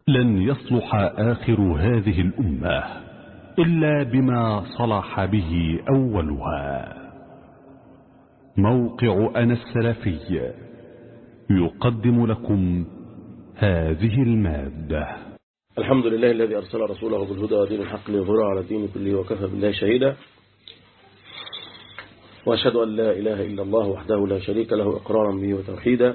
لن يصلح آخر هذه الأمة إلا بما صلح به أولها موقع أنا السلفي يقدم لكم هذه المادة الحمد لله الذي أرسل رسوله بالهدى ودين الحق ليظهره على الدين كله وكفى بالله شهيدا وأشهد أن لا إله إلا الله وحده لا شريك له إقرارا به وتوحيدا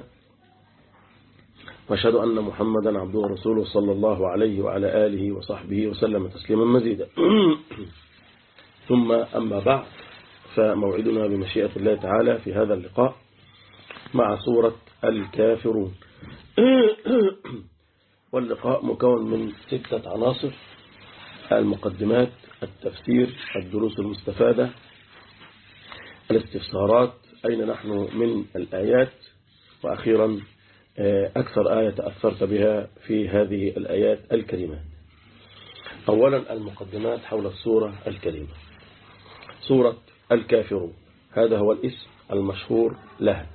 وأشهد أن محمدا عبده ورسوله صلى الله عليه وعلى آله وصحبه وسلم تسليما مزيدا ثم أما بعد فموعدنا بمشيئة الله تعالى في هذا اللقاء مع سورة الكافرون واللقاء مكون من ستة عناصر المقدمات التفسير الدروس المستفادة الاستفسارات أين نحن من الآيات وأخيرا أكثر آية تأثرت بها في هذه الآيات الكريمات أولا المقدمات حول السورة الكريمة سورة الكافرون هذا هو الاسم المشهور لها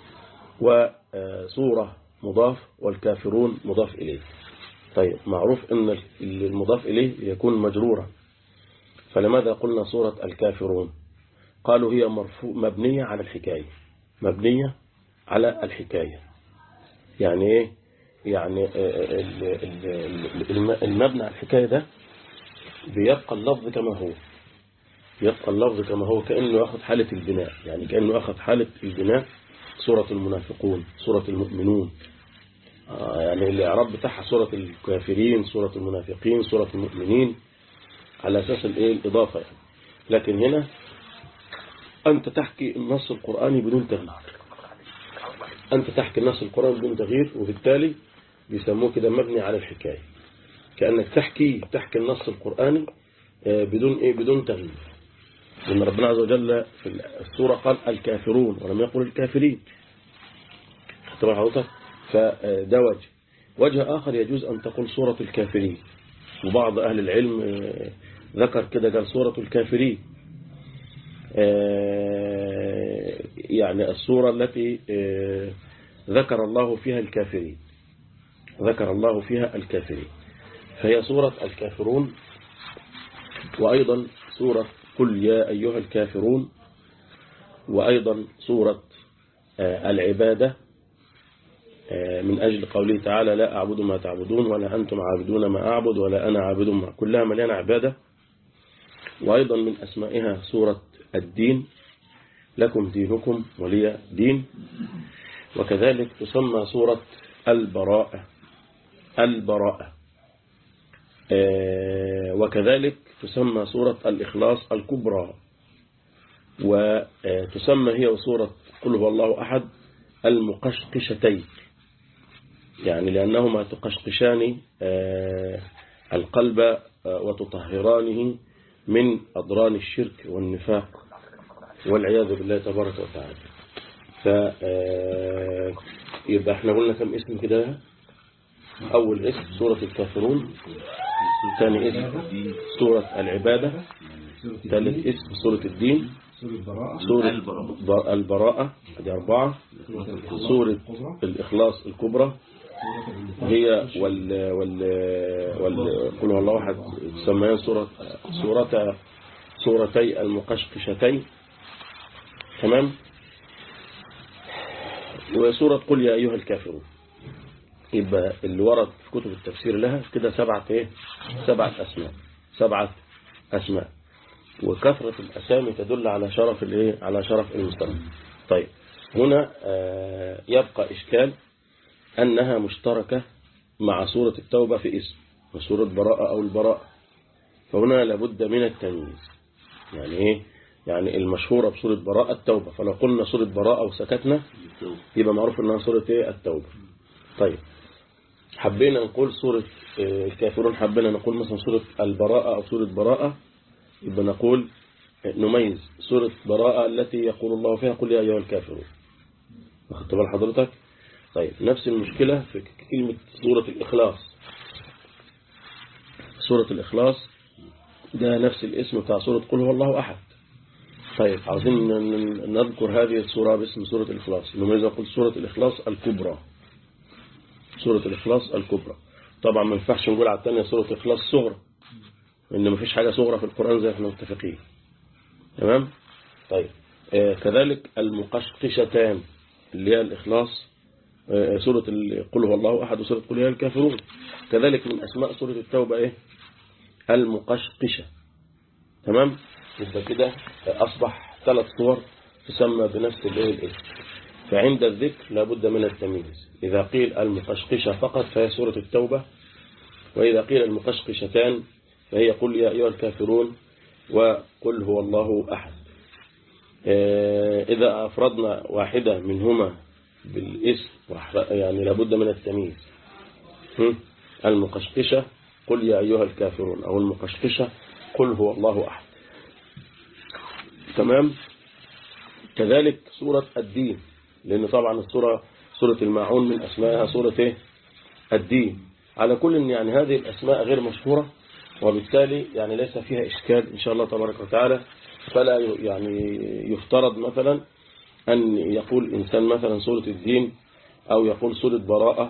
وسورة مضاف والكافرون مضاف إليه طيب معروف أن المضاف إليه يكون مجرورا فلماذا قلنا سورة الكافرون قالوا هي مبنية على الحكاية مبنية على الحكاية يعني ايه يعني المبنى على الحكاية ده بيبقى اللفظ كما هو يبقى اللفظ كما هو كأنه أخذ حالة البناء يعني كأنه أخذ حالة البناء سورة المنافقون سورة المؤمنون آه يعني الإعراب بتاعها سورة الكافرين سورة المنافقين سورة المؤمنين على أساس الإيه الإضافة يعني. لكن هنا أنت تحكي النص القرآني بدون تغيير أنت تحكي النص القرآني بدون تغيير وبالتالي بيسموه كده مبني على الحكاية كأنك تحكي تحكي النص القرآني بدون إيه بدون تغيير لأن ربنا عز وجل في السورة قال الكافرون ولم يقل الكافرين اختبار حضرتك فده وجه وجه آخر يجوز أن تقول سورة الكافرين وبعض أهل العلم ذكر كده قال سورة الكافرين يعني السورة التي ذكر الله فيها الكافرين ذكر الله فيها الكافرين فهي سورة الكافرون وأيضا سورة قل يا أيها الكافرون وأيضا سورة العبادة من أجل قوله تعالى لا أعبد ما تعبدون ولا أنتم عابدون ما أعبد ولا أنا عابد ما كلها مليانة عبادة وأيضا من أسمائها سورة الدين لكم دينكم ولي دين وكذلك تسمى سورة البراءة البراءة وكذلك تسمى سورة الإخلاص الكبرى وتسمى هي سورة قل هو الله أحد المقشقشتين يعني لأنهما تقشقشان القلب وتطهرانه من أضران الشرك والنفاق والعياذ بالله تبارك وتعالى ف يبقى احنا قلنا كم اسم كده أول اسم سورة الكافرون ثاني اسم سورة العبادة ثالث اسم سورة الدين سورة البراءة دي أربعة سورة الإخلاص الكبرى هي وال وال وال قل هو الله واحد تسميان سورة سورة سورتي المقشقشتين تمام وسورة قل يا أيها الكافرون يبقى اللي ورد في كتب التفسير لها كده سبعة ايه سبعة أسماء سبعة أسماء وكثرة الأسامي تدل على شرف الايه على شرف المستمع طيب هنا آه يبقى إشكال أنها مشتركة مع سورة التوبة في اسم وسورة براءة أو البراءة فهنا لابد من التمييز يعني ايه يعني المشهورة بسورة براءة التوبة فلو قلنا سورة براءة وسكتنا يبقى معروف انها سورة ايه التوبة طيب حبينا نقول سورة الكافرون حبينا نقول مثلا سورة البراءة أو سورة براءة يبقى نقول نميز سورة براءة التي يقول الله فيها قل يا أيها الكافرون واخدت بال حضرتك طيب نفس المشكلة في كلمة سورة الإخلاص سورة الإخلاص ده نفس الاسم بتاع سورة قل هو الله أحد طيب عاوزين نذكر هذه السورة باسم سورة الإخلاص نميز نقول سورة الإخلاص الكبرى سورة الإخلاص الكبرى طبعا ما ينفعش نقول على الثانية سورة إخلاص صغرى إن ما فيش حاجة صغرى في القرآن زي احنا متفقين تمام طيب آه كذلك المقشقشتان اللي هي الإخلاص آه سورة قل هو الله أحد وسورة قل هي الكافرون كذلك من أسماء سورة التوبة إيه المقشقشة تمام يبقى كده أصبح ثلاث صور تسمى بنفس الايه الاسم فعند الذكر لابد من التمييز إذا قيل المقشقشة فقط فهي سورة التوبة وإذا قيل المقشقشتان فهي قل يا أيها الكافرون وقل هو الله أحد إذا أفردنا واحدة منهما بالاسم يعني لابد من التمييز المقشقشة قل يا أيها الكافرون أو المقشقشة قل هو الله أحد تمام كذلك سورة الدين لأن طبعا السورة سورة الماعون من أسمائها سورة إيه؟ الدين على كل يعني هذه الأسماء غير مشهورة وبالتالي يعني ليس فيها إشكال إن شاء الله تبارك وتعالى فلا يعني يفترض مثلا أن يقول إنسان مثلا سورة الدين أو يقول سورة براءة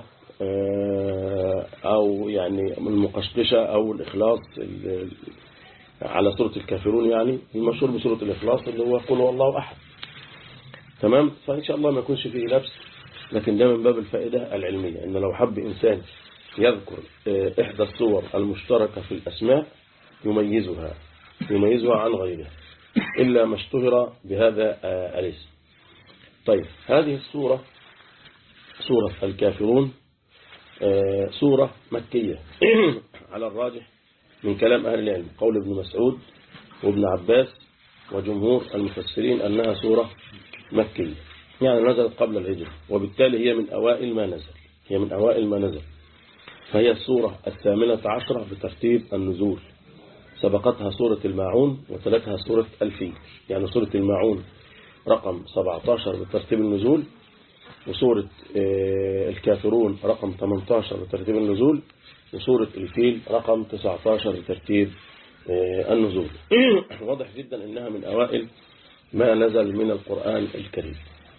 أو يعني المقشقشة أو الإخلاص على سورة الكافرون يعني المشهور بسورة الإخلاص اللي هو قل والله أحد تمام فإن شاء الله ما يكونش فيه لبس لكن ده من باب الفائدة العلمية إن لو حب إنسان يذكر إحدى الصور المشتركة في الأسماء يميزها يميزها عن غيرها إلا ما اشتهر بهذا الاسم طيب هذه الصورة سورة الكافرون سورة مكية على الراجح من كلام أهل العلم قول ابن مسعود وابن عباس وجمهور المفسرين أنها سورة مكية يعني نزلت قبل الهجرة وبالتالي هي من أوائل ما نزل هي من أوائل ما نزل فهي السورة الثامنة عشرة بترتيب النزول سبقتها سورة الماعون وتلتها سورة الفيل يعني سورة الماعون رقم 17 بترتيب النزول وسورة الكافرون رقم 18 بترتيب النزول وسورة الفيل رقم 19 بترتيب النزول واضح جدا انها من اوائل ما نزل من القرآن الكريم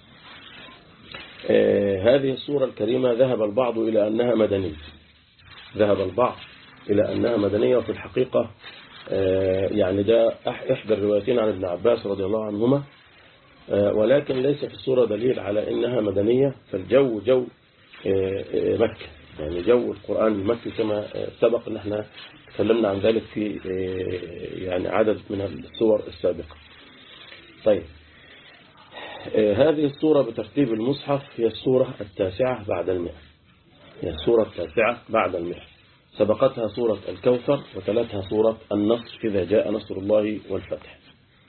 هذه السورة الكريمة ذهب البعض إلى أنها مدنية ذهب البعض إلى أنها مدنية وفي الحقيقة يعني ده إحدى الروايتين عن ابن عباس رضي الله عنهما ولكن ليس في السورة دليل على أنها مدنية فالجو جو مكة يعني جو القرآن المكي كما سبق أن احنا تكلمنا عن ذلك في يعني عدد من السور السابقة طيب هذه السورة بترتيب المصحف هي السورة التاسعة بعد المئة هي السورة التاسعة بعد المئة سبقتها سورة الكوثر وتلتها سورة النصر إذا جاء نصر الله والفتح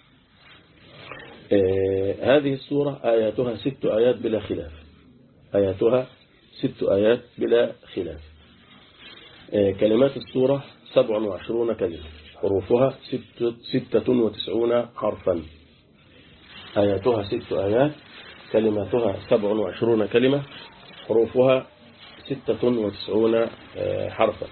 هذه السورة آياتها ست آيات بلا خلاف آياتها ست آيات بلا خلاف كلمات السورة سبع وعشرون كلمة حروفها ست ستة وتسعون حرفا آياتها ست آيات كلماتها سبع وعشرون كلمة حروفها ستة وتسعون حرفا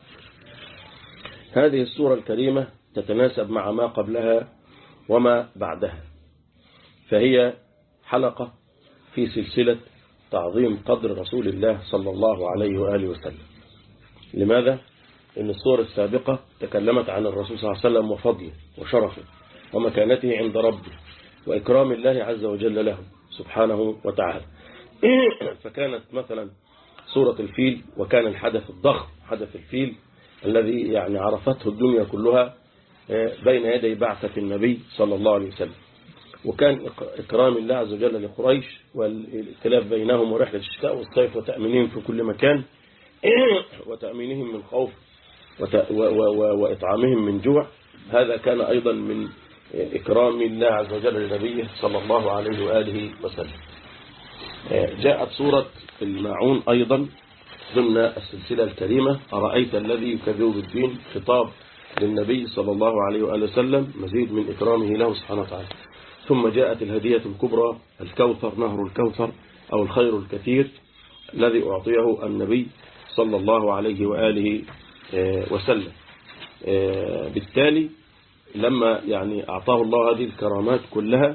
هذه السورة الكريمة تتناسب مع ما قبلها وما بعدها فهي حلقة في سلسلة تعظيم قدر رسول الله صلى الله عليه وآله وسلم لماذا؟ إن السورة السابقة تكلمت عن الرسول صلى الله عليه وسلم وفضله وشرفه ومكانته عند ربه وإكرام الله عز وجل له سبحانه وتعالى فكانت مثلا سورة الفيل وكان الحدث الضخم حدث الفيل الذي يعني عرفته الدنيا كلها بين يدي بعثة النبي صلى الله عليه وسلم وكان إكرام الله عز وجل لقريش والائتلاف بينهم ورحلة الشتاء والصيف وتأمينهم في كل مكان وتأمينهم من خوف وإطعامهم من جوع هذا كان أيضا من إكرام الله عز وجل لنبيه صلى الله عليه وآله وسلم جاءت سورة الماعون أيضا ضمن السلسلة الكريمة أرأيت الذي يكذب بالدين خطاب للنبي صلى الله عليه وآله وسلم مزيد من إكرامه له سبحانه وتعالى ثم جاءت الهدية الكبرى الكوثر نهر الكوثر أو الخير الكثير الذي أعطيه النبي صلى الله عليه وآله وسلم بالتالي لما يعني أعطاه الله هذه الكرامات كلها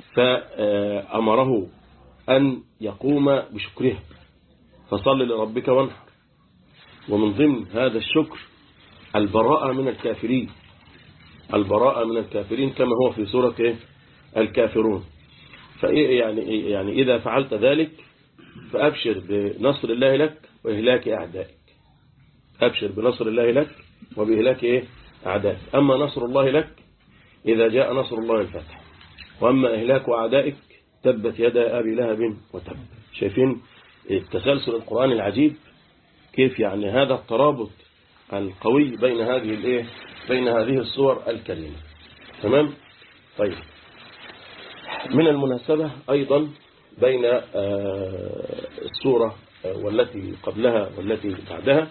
فأمره أن يقوم بشكرها فصل لربك وانحر ومن ضمن هذا الشكر البراءة من الكافرين البراءة من الكافرين كما هو في سورة إيه؟ الكافرون فإيه يعني إيه يعني إذا فعلت ذلك فأبشر بنصر الله لك وإهلاك أعدائك أبشر بنصر الله لك وبإهلاك إيه؟ أعدائك أما نصر الله لك إذا جاء نصر الله الفتح وأما إهلاك أعدائك تبت يدا أبي لهب وتب شايفين التسلسل القرآن العجيب كيف يعني هذا الترابط القوي بين هذه الايه بين هذه الصور الكريمة تمام طيب من المناسبة أيضا بين السورة والتي قبلها والتي بعدها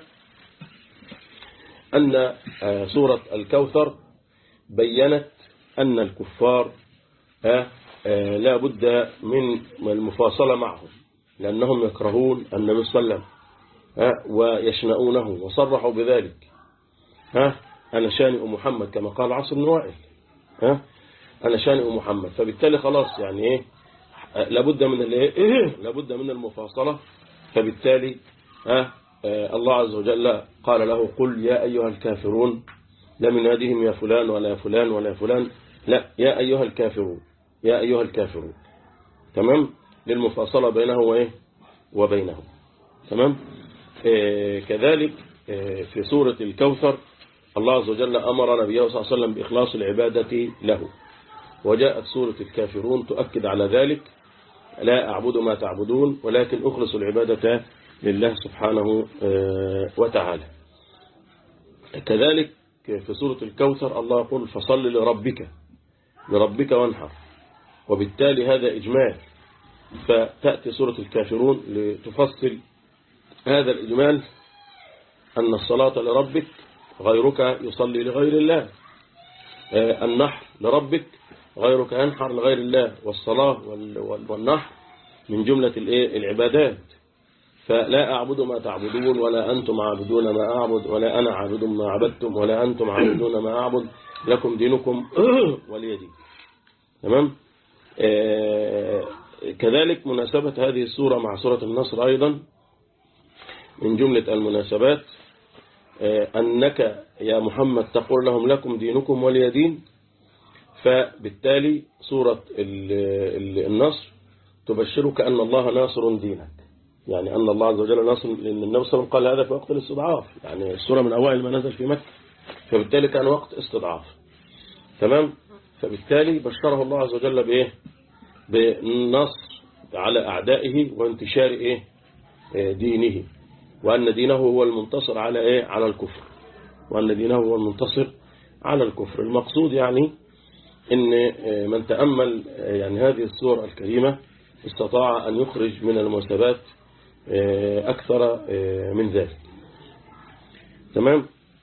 أن سورة الكوثر بينت أن الكفار لا بد من المفاصلة معهم لأنهم يكرهون النبي صلى الله عليه وسلم ويشنؤونه وصرحوا بذلك ها أنا شانئ محمد كما قال عاصم بن وائل ها أنا شانئ محمد فبالتالي خلاص يعني إيه لابد من الايه لابد من المفاصلة فبالتالي ها الله عز وجل قال له قل يا أيها الكافرون لم ينادهم يا فلان ولا يا فلان ولا يا فلان لا يا أيها الكافرون يا أيها الكافرون تمام للمفاصلة بينه وإيه وبينهم تمام آه كذلك آه في سورة الكوثر الله عز وجل أمر نبيه صلى الله عليه وسلم بإخلاص العبادة له وجاءت سورة الكافرون تؤكد على ذلك لا أعبد ما تعبدون ولكن أخلص العبادة لله سبحانه آه وتعالى كذلك في سورة الكوثر الله يقول فصل لربك لربك وانحر وبالتالي هذا إجمال فتأتي سورة الكافرون لتفصل هذا الإجمال أن الصلاة لربك غيرك يصلي لغير الله النحر لربك غيرك ينحر لغير الله والصلاة والنحر من جملة العبادات فلا أعبد ما تعبدون ولا أنتم عابدون ما أعبد ولا أنا عابد ما عبدتم ولا أنتم عابدون ما أعبد لكم دينكم ولي دين تمام آه كذلك مناسبة هذه السورة مع سورة النصر أيضا من جملة المناسبات آه أنك يا محمد تقول لهم لكم دينكم ولي دين فبالتالي سورة النصر تبشرك أن الله ناصر دينك يعني أن الله عز وجل ناصر لأن النبي صلى الله عليه وسلم قال هذا في وقت الاستضعاف يعني السورة من أوائل ما نزل في مكة فبالتالي كان وقت استضعاف تمام فبالتالي بشره الله عز وجل بإيه بالنصر على أعدائه وانتشار إيه دينه وأن دينه هو المنتصر على إيه على الكفر وأن دينه هو المنتصر على الكفر المقصود يعني إن من تأمل يعني هذه السورة الكريمة استطاع أن يخرج من المناسبات أكثر من ذلك تمام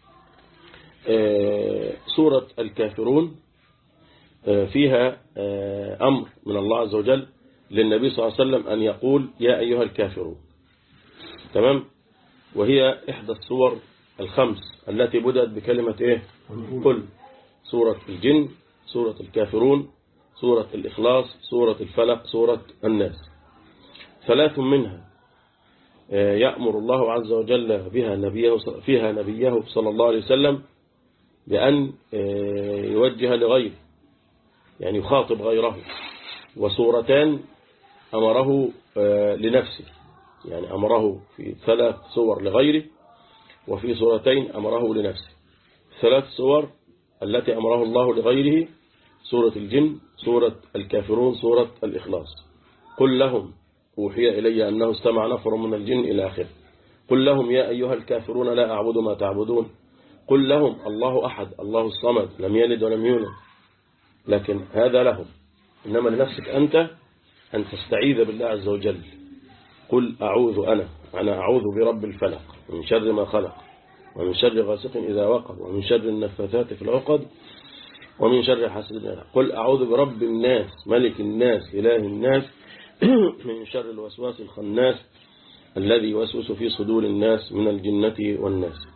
سورة الكافرون فيها أمر من الله عز وجل للنبي صلى الله عليه وسلم أن يقول يا أيها الكافرون تمام وهي إحدى الصور الخمس التي بدأت بكلمة إيه قل سورة الجن سورة الكافرون سورة الإخلاص سورة الفلق سورة الناس ثلاث منها يأمر الله عز وجل بها نبيه فيها نبيه صلى الله عليه وسلم بأن يوجه لغيره يعني يخاطب غيره وسورتان أمره لنفسه يعني أمره في ثلاث صور لغيره وفي سورتين أمره لنفسه ثلاث صور التي أمره الله لغيره سورة الجن سورة الكافرون سورة الإخلاص قل لهم أوحي إلي أنه استمع نفر من الجن إلى آخر قل لهم يا أيها الكافرون لا أعبد ما تعبدون قل لهم الله أحد الله الصمد لم يلد ولم يولد لكن هذا لهم إنما لنفسك أنت أن تستعيذ بالله عز وجل قل أعوذ أنا أنا أعوذ برب الفلق من شر ما خلق ومن شر غاسق إذا وقب ومن شر النفاثات في العقد ومن شر حاسد قل أعوذ برب الناس ملك الناس إله الناس من شر الوسواس الخناس الذي يوسوس في صدور الناس من الجنة والناس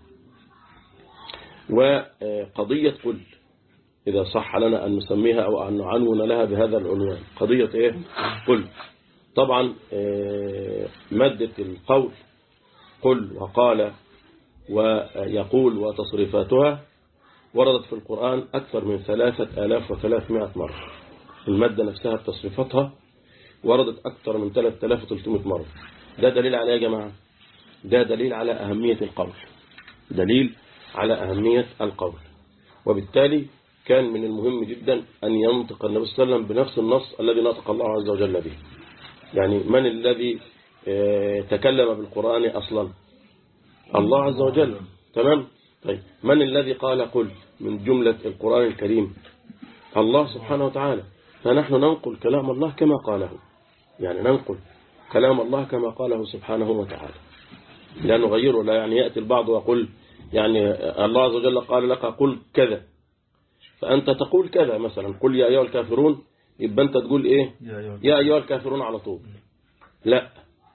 وقضية قل إذا صح لنا أن نسميها أو أن نعنون لها بهذا العنوان قضية إيه؟ قل طبعا مادة القول قل وقال ويقول وتصريفاتها وردت في القرآن أكثر من ثلاثة آلاف وثلاثمائة مرة المادة نفسها بتصريفاتها وردت أكثر من 3300 مرة ده دليل على يا جماعة ده دليل على أهمية القول دليل على أهمية القول وبالتالي كان من المهم جدا أن ينطق النبي صلى الله عليه وسلم بنفس النص الذي نطق الله عز وجل به يعني من الذي تكلم بالقرآن أصلا الله عز وجل تمام طيب من الذي قال قل من جملة القرآن الكريم الله سبحانه وتعالى فنحن ننقل كلام الله كما قاله يعني ننقل كلام الله كما قاله سبحانه وتعالى لا نغيره لا يعني يأتي البعض ويقول يعني الله عز وجل قال لك قل كذا فأنت تقول كذا مثلا قل يا أيها الكافرون يبقى أنت تقول إيه يا أيها الكافرون على طول لا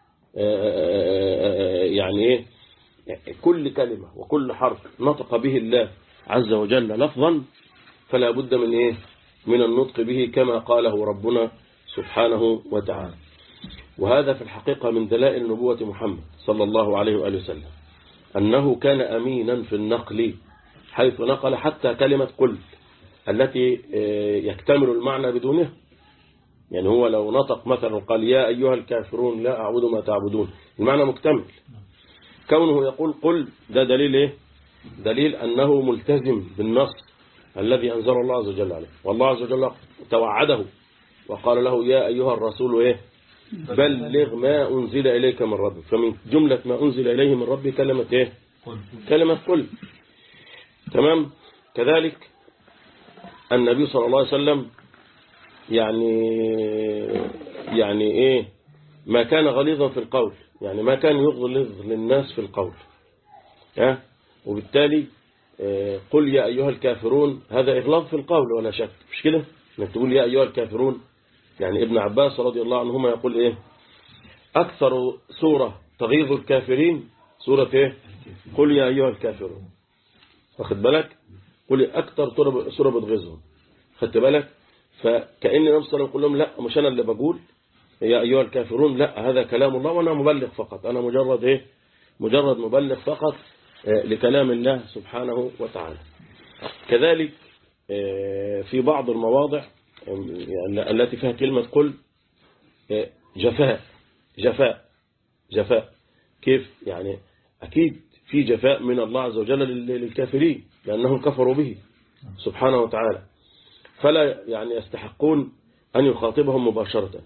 يعني إيه كل كلمة وكل حرف نطق به الله عز وجل لفظا فلا بد من إيه من النطق به كما قاله ربنا سبحانه وتعالى وهذا في الحقيقة من دلائل نبوة محمد صلى الله عليه وآله وسلم أنه كان أمينا في النقل حيث نقل حتى كلمة قل التي يكتمل المعنى بدونها يعني هو لو نطق مثلا قال يا أيها الكافرون لا أعبد ما تعبدون المعنى مكتمل كونه يقول قل ده دليل إيه دليل أنه ملتزم بالنص الذي أنزل الله عز وجل عليه والله عز وجل توعده وقال له يا أيها الرسول إيه بلغ ما أنزل إليك من ربك فمن جملة ما أنزل إليه من ربي كلمة إيه كلمة قل تمام كذلك النبي صلى الله عليه وسلم يعني يعني إيه ما كان غليظا في القول يعني ما كان يغلظ للناس في القول ها وبالتالي قل يا أيها الكافرون هذا إغلاظ في القول ولا شك مش كده انك تقول يا أيها الكافرون يعني ابن عباس رضي الله عنهما يقول إيه أكثر سورة تغيظ الكافرين سورة إيه قل يا أيها الكافرون واخد بالك قل أكثر سورة بتغيظهم خدت بالك فكأن النبي صلى الله عليه وسلم يقول لهم لا مش أنا اللي بقول يا أيها الكافرون لا هذا كلام الله وأنا مبلغ فقط أنا مجرد إيه مجرد مبلغ فقط لكلام الله سبحانه وتعالى كذلك في بعض المواضع التي فيها كلمة قل جفاء جفاء جفاء كيف يعني أكيد في جفاء من الله عز وجل للكافرين لأنهم كفروا به سبحانه وتعالى فلا يعني يستحقون أن يخاطبهم مباشرة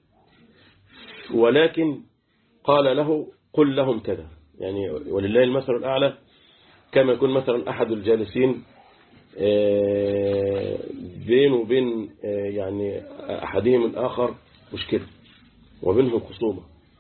ولكن قال له قل لهم كذا يعني ولله المثل الأعلى كما يكون مثلا أحد الجالسين بين وبين يعني أحدهم الآخر مشكلة وبينهم خصومة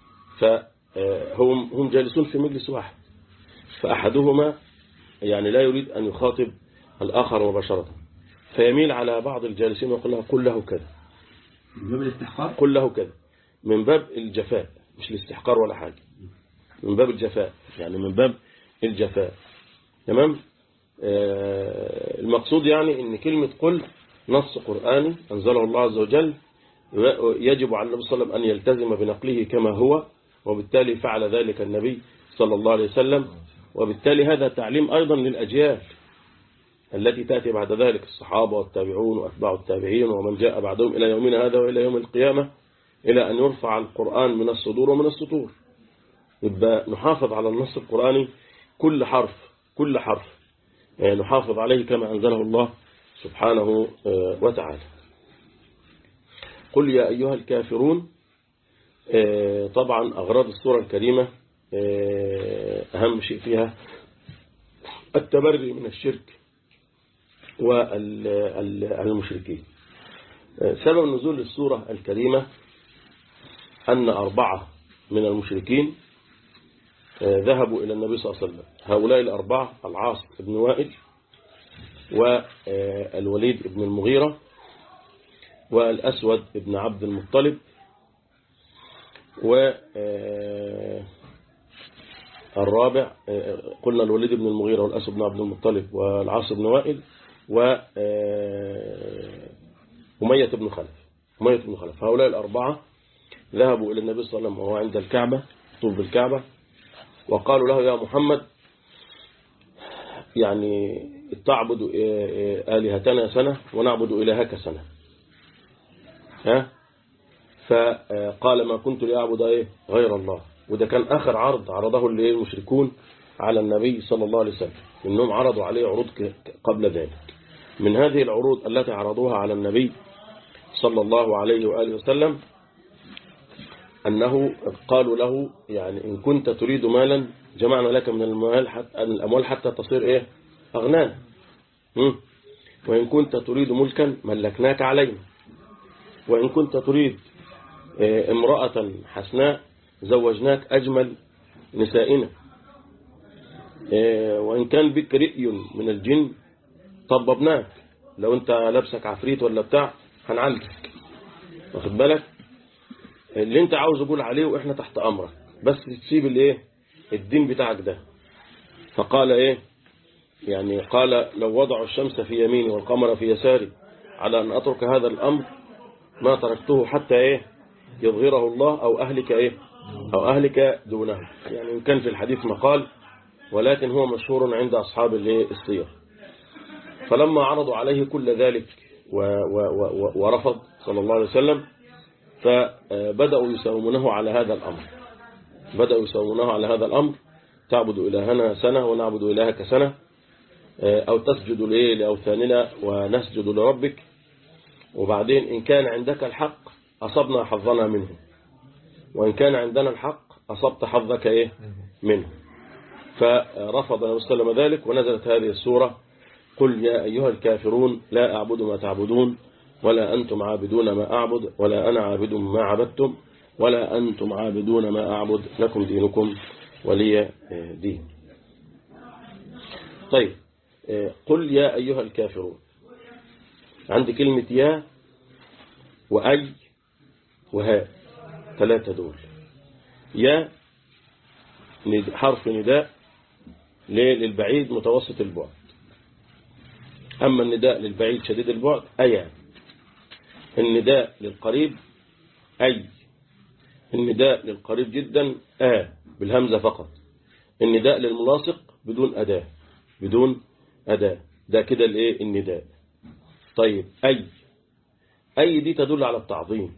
فهم هم جالسون في مجلس واحد فأحدهما يعني لا يريد أن يخاطب الآخر مباشرة فيميل على بعض الجالسين ويقول له قل له كذا من باب الاستحقاق قل له كذا من باب الجفاء مش الاستحقار ولا حاجة من باب الجفاء يعني من باب الجفاء تمام آه المقصود يعني ان كلمة قل نص قرآني أنزله الله عز وجل يجب على النبي صلى الله عليه وسلم أن يلتزم بنقله كما هو وبالتالي فعل ذلك النبي صلى الله عليه وسلم وبالتالي هذا تعليم أيضا للأجيال التي تأتي بعد ذلك الصحابة والتابعون وأتباع التابعين ومن جاء بعدهم إلى يومنا هذا وإلى يوم القيامة إلى أن يرفع القرآن من الصدور ومن السطور يبقى نحافظ على النص القرآني كل حرف كل حرف نحافظ عليه كما أنزله الله سبحانه وتعالى قل يا أيها الكافرون طبعا أغراض السورة الكريمة أهم شيء فيها التبري من الشرك والمشركين سبب نزول السورة الكريمة أن أربعة من المشركين ذهبوا إلى النبي صلى الله عليه وسلم هؤلاء الأربعة العاص بن وائل والوليد بن المغيرة والأسود بن عبد المطلب و الرابع قلنا الوليد بن المغيرة والأسود بن عبد المطلب والعاص بن وائل و أمية بن خلف أمية بن خلف هؤلاء الأربعة ذهبوا إلى النبي صلى الله عليه وسلم وهو عند الكعبة طوف بالكعبة وقالوا له يا محمد يعني تعبد آلهتنا سنة ونعبد إلهك سنة ها فقال ما كنت لأعبد إيه غير الله وده كان آخر عرض عرضه اللي المشركون على النبي صلى الله عليه وسلم إنهم عرضوا عليه عروض قبل ذلك من هذه العروض التي عرضوها على النبي صلى الله عليه وآله وسلم أنه قالوا له يعني إن كنت تريد مالا جمعنا لك من المال حتى الأموال حتى تصير إيه أغنانا وإن كنت تريد ملكا ملكناك علينا وإن كنت تريد امرأة حسناء زوجناك أجمل نسائنا وإن كان بك رئي من الجن طببناك لو أنت لابسك عفريت ولا بتاع هنعالجك واخد بالك اللي انت عاوز اقول عليه واحنا تحت امرك بس تسيب الايه الدين بتاعك ده فقال ايه يعني قال لو وضعوا الشمس في يميني والقمر في يساري على ان اترك هذا الامر ما تركته حتى ايه يظهره الله او اهلك ايه او اهلك دونه يعني ان كان في الحديث مقال ولكن هو مشهور عند اصحاب الايه السير فلما عرضوا عليه كل ذلك و و و ورفض صلى الله عليه وسلم فبدأوا يساومونه على هذا الأمر بدأوا يساومونه على هذا الأمر تعبد إلهنا سنة ونعبد إلهك سنة أو تسجد لإيه لأوثاننا ونسجد لربك وبعدين إن كان عندك الحق أصبنا حظنا منه وإن كان عندنا الحق أصبت حظك إيه منه فرفض النبي صلى الله عليه وسلم ذلك ونزلت هذه السورة قل يا أيها الكافرون لا أعبد ما تعبدون ولا أنتم عابدون ما أعبد ولا أنا عابد ما عبدتم ولا أنتم عابدون ما أعبد لكم دينكم ولي دين طيب قل يا أيها الكافرون عندي كلمة يا وأي وها ثلاثة دول يا حرف نداء للبعيد متوسط البعد أما النداء للبعيد شديد البعد أيا النداء للقريب أي النداء للقريب جدا آ بالهمزة فقط النداء للملاصق بدون أداة بدون أداة ده كده الايه النداء طيب أي أي دي تدل على التعظيم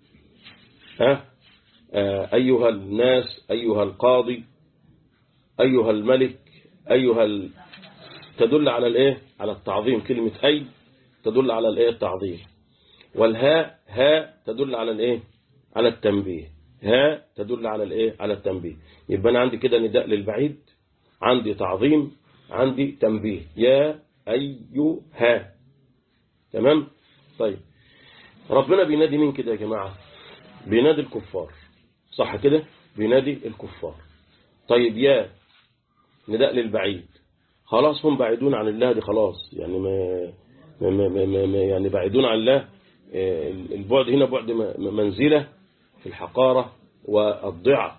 ها آه أيها الناس أيها القاضي أيها الملك أيها ال... تدل على الايه على التعظيم كلمة أي تدل على الايه التعظيم والهاء هاء تدل على الايه على التنبيه هاء تدل على الايه على التنبيه يبقى انا عندي كده نداء للبعيد عندي تعظيم عندي تنبيه يا ايها تمام طيب ربنا بينادي مين كده يا جماعه بينادي الكفار صح كده بينادي الكفار طيب يا نداء للبعيد خلاص هم بعيدون عن الله دي خلاص يعني ما, ما, ما, ما, ما يعني بعيدون عن الله البعد هنا بعد منزلة في الحقارة والضعة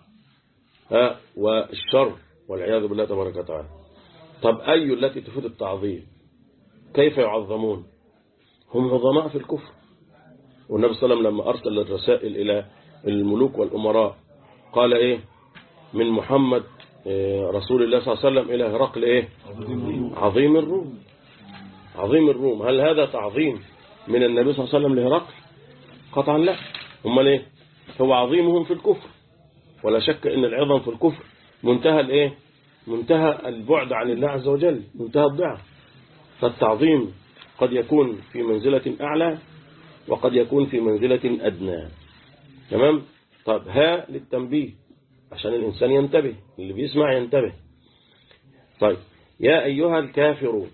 والشر والعياذ بالله تبارك وتعالى طب أي التي تفيد التعظيم كيف يعظمون هم عظماء في الكفر والنبي صلى الله عليه وسلم لما أرسل الرسائل إلى الملوك والأمراء قال إيه من محمد رسول الله صلى الله عليه وسلم إلى هرقل إيه عظيم الروم عظيم الروم هل هذا تعظيم من النبي صلى الله عليه وسلم لهرقل قطعا لا هم ليه هو عظيمهم في الكفر ولا شك ان العظم في الكفر منتهى الايه منتهى البعد عن الله عز وجل منتهى الضعف فالتعظيم قد يكون في منزلة أعلى وقد يكون في منزلة أدنى تمام طب ها للتنبيه عشان الإنسان ينتبه اللي بيسمع ينتبه طيب يا أيها الكافرون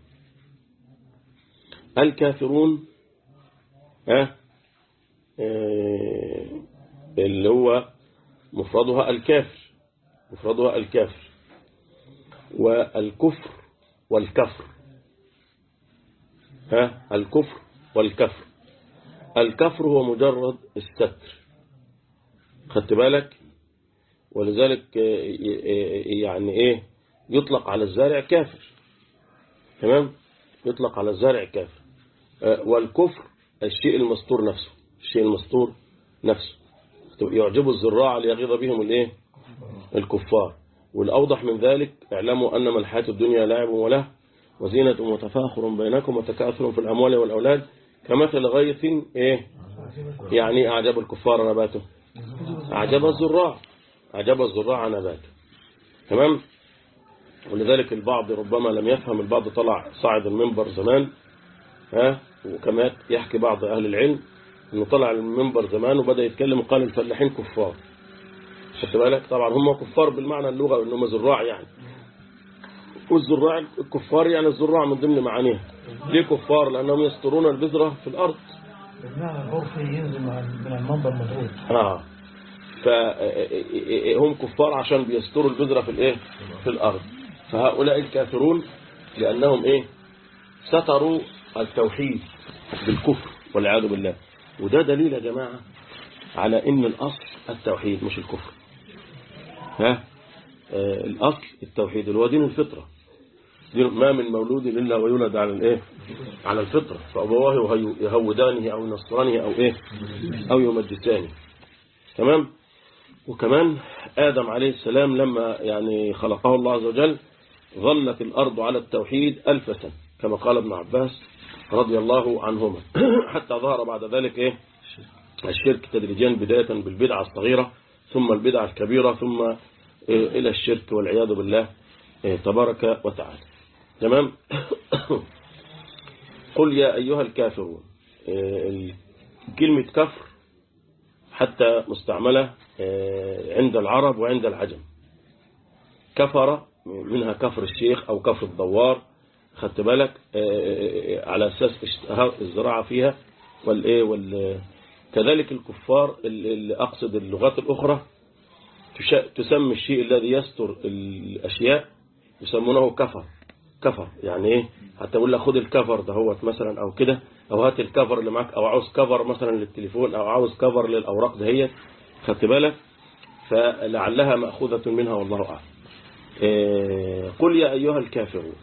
الكافرون ها اه اللي هو مفردها الكافر مفردها الكافر والكفر والكفر ها الكفر والكفر الكفر هو مجرد الستر خدت بالك ولذلك يعني ايه يطلق على الزارع كافر تمام يطلق على الزارع كافر والكفر الشيء المستور نفسه الشيء المستور نفسه يعجب الزراع ليغيظ بهم الايه الكفار والأوضح من ذلك اعلموا أنما الحياة الدنيا لعب وله وزينة وتفاخر بينكم وتكاثر في الأموال والأولاد كمثل غيث إيه يعني أعجب الكفار نباته أعجب الزراع أعجب الزراع نباته تمام ولذلك البعض ربما لم يفهم البعض طلع صاعد المنبر زمان ها وكما يحكي بعض أهل العلم انه طلع المنبر زمان وبدأ يتكلم وقال الفلاحين كفار خدت بالك طبعا هم كفار بالمعنى اللغة انهم زراع يعني والزراع الكفار يعني الزراع من ضمن معانيها ليه كفار لأنهم يسترون البذرة في الأرض بالمعنى العرفي ينزل من المنبر مضروب آه فهم كفار عشان بيستروا البذرة في الايه في الأرض فهؤلاء الكافرون لأنهم ايه ستروا التوحيد بالكفر والعياذ بالله وده دليل يا جماعة على ان الأصل التوحيد مش الكفر ها آه الأصل التوحيد اللي هو دين الفطرة دين ما من مولود إلا ويولد على الايه على الفطرة فأبواه يهودانه أو ينصرانه أو ايه أو يمجسانه تمام وكمان آدم عليه السلام لما يعني خلقه الله عز وجل ظلت الأرض على التوحيد ألف سنة كما قال ابن عباس رضي الله عنهما حتى ظهر بعد ذلك إيه الشرك تدريجيا بداية بالبدعة الصغيرة ثم البدعة الكبيرة ثم إيه إلى الشرك والعياذ بالله إيه تبارك وتعالى تمام قل يا أيها الكافرون إيه كلمة كفر حتى مستعملة عند العرب وعند العجم كفر منها كفر الشيخ أو كفر الدوار خدت بالك على أساس الزراعة فيها والإيه وال كذلك الكفار اللي أقصد اللغات الأخرى تسمي الشيء الذي يستر الأشياء يسمونه كفر كفر يعني ايه حتى اقول لك خد الكفر دهوت مثلا او كده او هات الكفر اللي معاك او عاوز كفر مثلا للتليفون او عاوز كفر للاوراق دهيت خدت بالك فلعلها مأخوذة منها والله أعلم إيه قل يا أيها الكافرون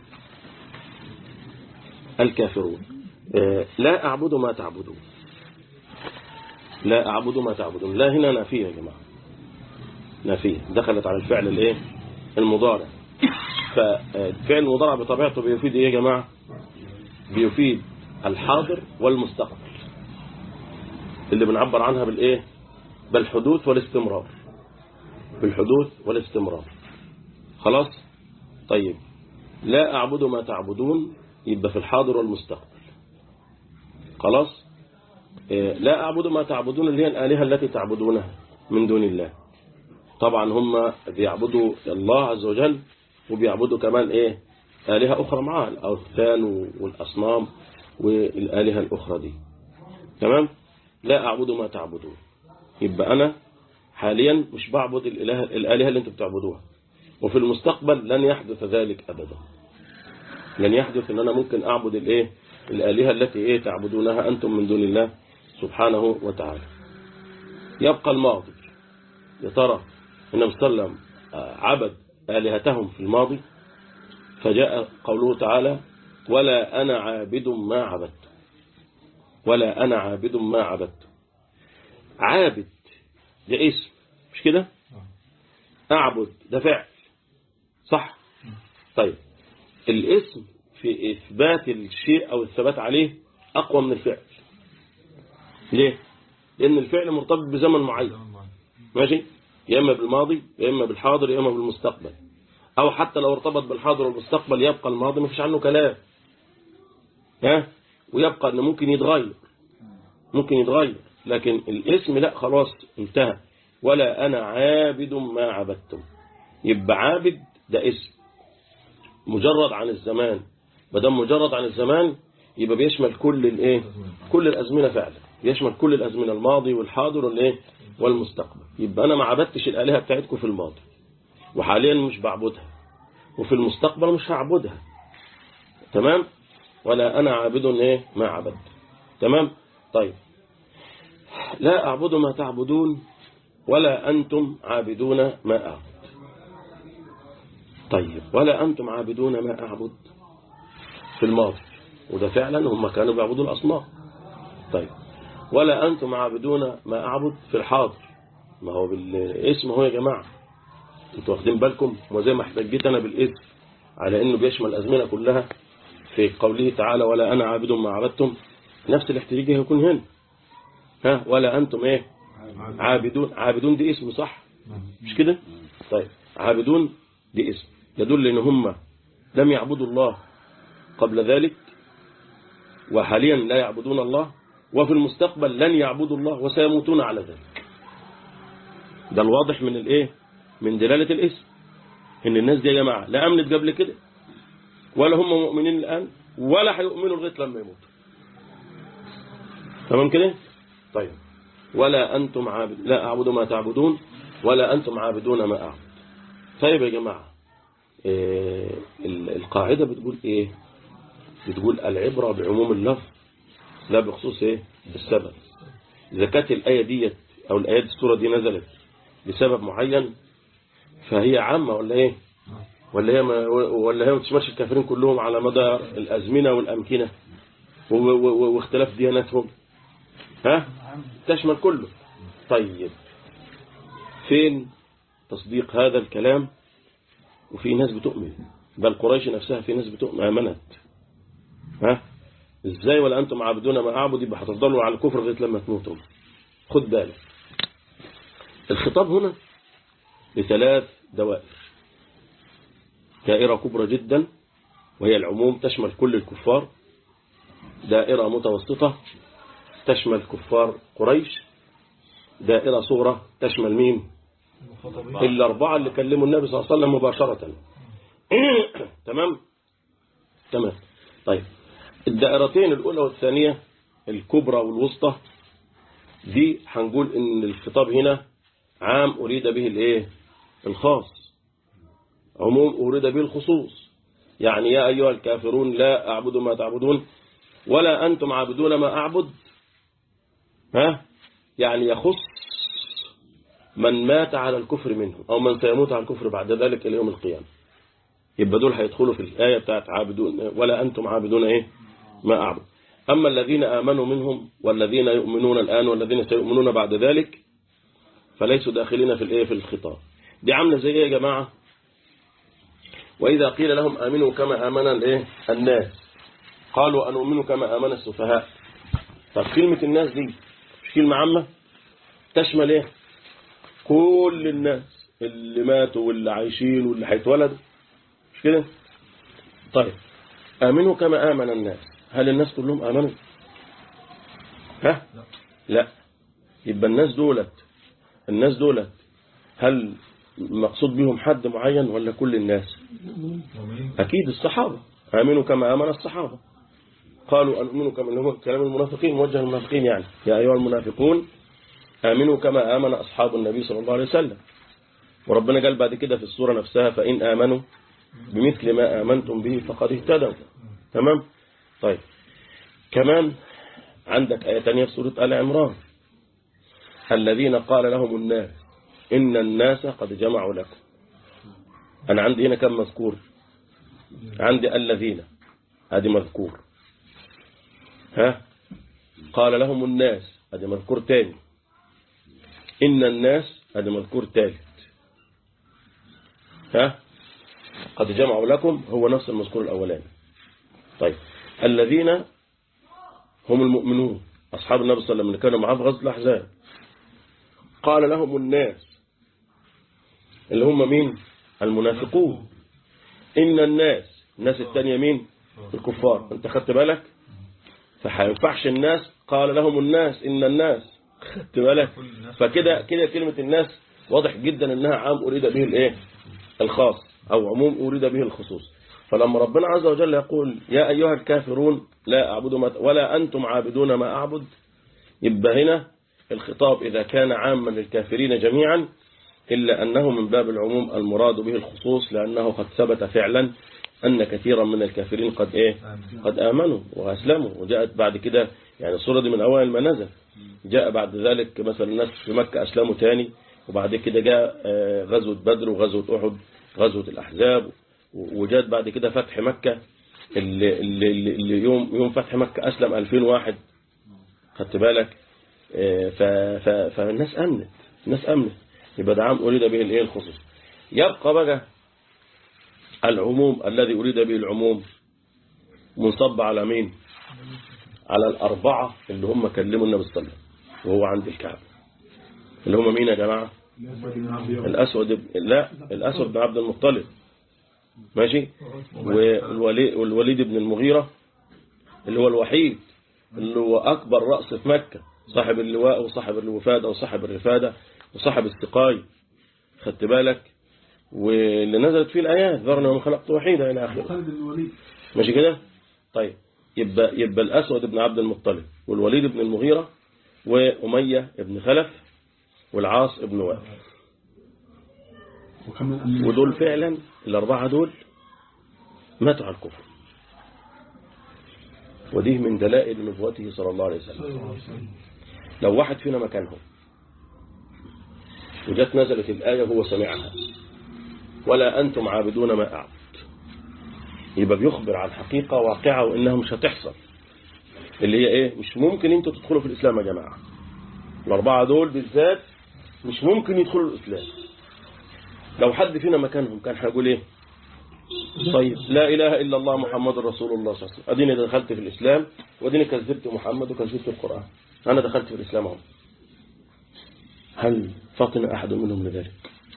الكافرون إيه لا أعبد ما تعبدون لا أعبد ما تعبدون لا هنا نافية يا جماعة نافية دخلت على الفعل الايه المضارع فالفعل المضارع بطبيعته بيفيد ايه يا جماعة بيفيد الحاضر والمستقبل اللي بنعبر عنها بالايه بالحدوث والاستمرار بالحدوث والاستمرار خلاص طيب لا أعبد ما تعبدون يبقى في الحاضر والمستقبل خلاص إيه لا أعبد ما تعبدون اللي هي الآلهة التي تعبدونها من دون الله طبعا هم بيعبدوا الله عز وجل وبيعبدوا كمان ايه آلهة أخرى معاه الأوثان والأصنام والآلهة الأخرى دي تمام لا أعبد ما تعبدون يبقى أنا حاليا مش بعبد الإله الآلهة اللي انتم بتعبدوها وفي المستقبل لن يحدث ذلك أبدا لن يحدث ان أنا ممكن أعبد الإيه الآلهة التي إيه تعبدونها أنتم من دون الله سبحانه وتعالى يبقى الماضي يا ترى النبي صلى الله عليه وسلم عبد آلهتهم في الماضي فجاء قوله تعالى ولا أنا عابد ما عبدت ولا أنا عابد ما عبدت عابد ده اسم مش كده أعبد ده فعل صح طيب الاسم في إثبات الشيء أو الثبات عليه أقوى من الفعل ليه لأن الفعل مرتبط بزمن معين ماشي يا إما بالماضي يا إما بالحاضر يا إما بالمستقبل أو حتى لو ارتبط بالحاضر والمستقبل يبقى الماضي ما فيش عنه كلام ها ويبقى أنه ممكن يتغير ممكن يتغير لكن الاسم لا خلاص انتهى ولا أنا عابد ما عبدتم يبقى عابد ده اسم مجرد عن الزمان بدل مجرد عن الزمان يبقى بيشمل كل الايه كل الازمنه فعلا بيشمل كل الازمنه الماضي والحاضر والايه والمستقبل يبقى انا ما عبدتش الالهه بتاعتكم في الماضي وحاليا مش بعبدها وفي المستقبل مش هعبدها تمام ولا انا عابد ايه ما عبدت تمام طيب لا اعبد ما تعبدون ولا انتم عابدون ما اعبد طيب ولا أنتم عابدون ما أعبد في الماضي وده فعلا هم كانوا بيعبدوا الأصنام طيب ولا أنتم عابدون ما أعبد في الحاضر ما هو بالاسم هو يا جماعة انتوا واخدين بالكم وزي ما احتجيت أنا بالاسم على أنه بيشمل الأزمنة كلها في قوله تعالى ولا أنا عابد ما عبدتم نفس الاحتجاج هيكون هنا ها ولا أنتم إيه عابدون عابدون دي اسم صح مش كده طيب عابدون دي اسم يدل ان هم لم يعبدوا الله قبل ذلك وحاليا لا يعبدون الله وفي المستقبل لن يعبدوا الله وسيموتون على ذلك ده الواضح من الايه من دلالة الاسم ان الناس دي يا جماعة لا امنت قبل كده ولا هم مؤمنين الان ولا هيؤمنوا لغايه لما يموتوا تمام كده طيب ولا أنتم عابد لا أعبد ما تعبدون ولا أنتم عابدون ما أعبد طيب يا جماعة إيه القاعدة بتقول إيه بتقول العبرة بعموم اللفظ لا بخصوص إيه السبب إذا كانت الآية دي أو الآيات السورة دي نزلت بسبب معين فهي عامة ولا إيه ولا هي ما ولا هي ما تشملش الكافرين كلهم على مدى الأزمنة والأمكنة واختلاف دياناتهم ها تشمل كله طيب فين تصديق هذا الكلام وفي ناس بتؤمن بل قريش نفسها في ناس بتؤمن آمنت ها ازاي ولا انتم عابدون ما اعبد يبقى هتفضلوا على الكفر لغايه لما تموتوا خد بالك الخطاب هنا لثلاث دوائر دائرة كبرى جدا وهي العموم تشمل كل الكفار دائرة متوسطة تشمل كفار قريش دائرة صغرى تشمل مين الأربعة اللي كلموا النبي صلى الله عليه وسلم مباشرة تمام تمام طيب الدائرتين الأولى والثانية الكبرى والوسطى دي هنقول ان الخطاب هنا عام أريد به الايه الخاص عموم أريد به الخصوص يعني يا أيها الكافرون لا أعبد ما تعبدون ولا أنتم عابدون ما أعبد ها يعني يخص من مات على الكفر منهم أو من سيموت على الكفر بعد ذلك إلى يوم القيامة يبقى دول هيدخلوا في الآية بتاعت عابدون ولا أنتم عابدون إيه ما أعبد أما الذين آمنوا منهم والذين يؤمنون الآن والذين سيؤمنون بعد ذلك فليسوا داخلين في الإيه في الخطاب دي عاملة زي إيه يا جماعة وإذا قيل لهم آمنوا كما آمن الإيه الناس قالوا أنؤمن كما آمن السفهاء طب كلمة الناس دي مش كلمة عامة تشمل إيه كل الناس اللي ماتوا واللي عايشين واللي هيتولدوا مش كده طيب آمنوا كما آمن الناس هل الناس كلهم آمنوا ها لا يبقى الناس دولت الناس دولت هل مقصود بهم حد معين ولا كل الناس أكيد الصحابة آمنوا كما آمن الصحابة قالوا أنؤمن كما اللي هو كلام المنافقين موجه المنافقين يعني يا أيها المنافقون آمنوا كما آمن أصحاب النبي صلى الله عليه وسلم وربنا قال بعد كده في السورة نفسها فإن آمنوا بمثل ما آمنتم به فقد اهتدوا تمام طيب كمان عندك آية تانية في سورة آل عمران الذين قال لهم الناس إن الناس قد جمعوا لكم أنا عندي هنا كم مذكور عندي الذين هذه مذكور ها قال لهم الناس هذه مذكور تاني إن الناس هذا مذكور ثالث ها قد جمعوا لكم هو نفس المذكور الأولاني طيب الذين هم المؤمنون أصحاب النبي صلى الله عليه وسلم اللي كانوا معاه في غزوة الأحزاب قال لهم الناس اللي هم مين المنافقون إن الناس الناس التانية مين الكفار انت خدت بالك فهينفعش الناس قال لهم الناس إن الناس خدت بالك فكده كده كلمة الناس واضح جدا انها عام اريد به الايه الخاص او عموم اريد به الخصوص فلما ربنا عز وجل يقول يا ايها الكافرون لا اعبد ما ولا انتم عابدون ما اعبد يبقى هنا الخطاب اذا كان عاما للكافرين جميعا الا انه من باب العموم المراد به الخصوص لانه قد ثبت فعلا أن كثيرا من الكافرين قد إيه قد آمنوا وأسلموا وجاءت بعد كده يعني الصورة دي من أوائل ما نزل جاء بعد ذلك مثلا الناس في مكة أسلموا تاني وبعد كده جاء غزوة بدر وغزوة أحد غزوة الأحزاب وجاءت بعد كده فتح مكة اللي, اللي, اللي يوم يوم فتح مكة أسلم 2000 واحد خدت بالك فالناس أمنت الناس أمنت يبقى ده عام أريد به الإيه الخصوص يبقى بقى العموم الذي أريد به العموم منصب على مين على الأربعة اللي هم كلموا النبي صلى الله عليه وسلم وهو عند الكعبة اللي هم مين يا جماعة الأسود ب... لا الأسود بن عبد المطلب ماشي والولي... والوليد بن المغيرة اللي هو الوحيد اللي هو أكبر رأس في مكة صاحب اللواء وصاحب الوفادة وصاحب الرفادة وصاحب السقاي خدت بالك واللي نزلت فيه الآيات ذرني ومن خلقت وحيدا إلى آخره خالد بن الوليد ماشي كده طيب يبقى يبقى الأسود بن عبد المطلب والوليد بن المغيرة وأمية بن خلف والعاص بن وائل وكمان أن ودول فعلا الأربعة دول ماتوا على الكفر ودي من دلائل نبوته صلى الله عليه وسلم لو واحد فينا مكانهم وجت نزلت الآية وهو سمعها ولا أنتم عابدون ما أعبد يبقى بيخبر عن حقيقة واقعة وإنها مش هتحصل اللي هي إيه مش ممكن أنتوا تدخلوا في الإسلام يا جماعة الأربعة دول بالذات مش ممكن يدخلوا الإسلام لو حد فينا مكانهم كان هيقول إيه طيب لا إله إلا الله محمد رسول الله صلى الله عليه وسلم أديني دخلت في الإسلام وأديني كذبت محمد وكذبت القرآن أنا دخلت في الإسلام أهو هل فطن أحد منهم لذلك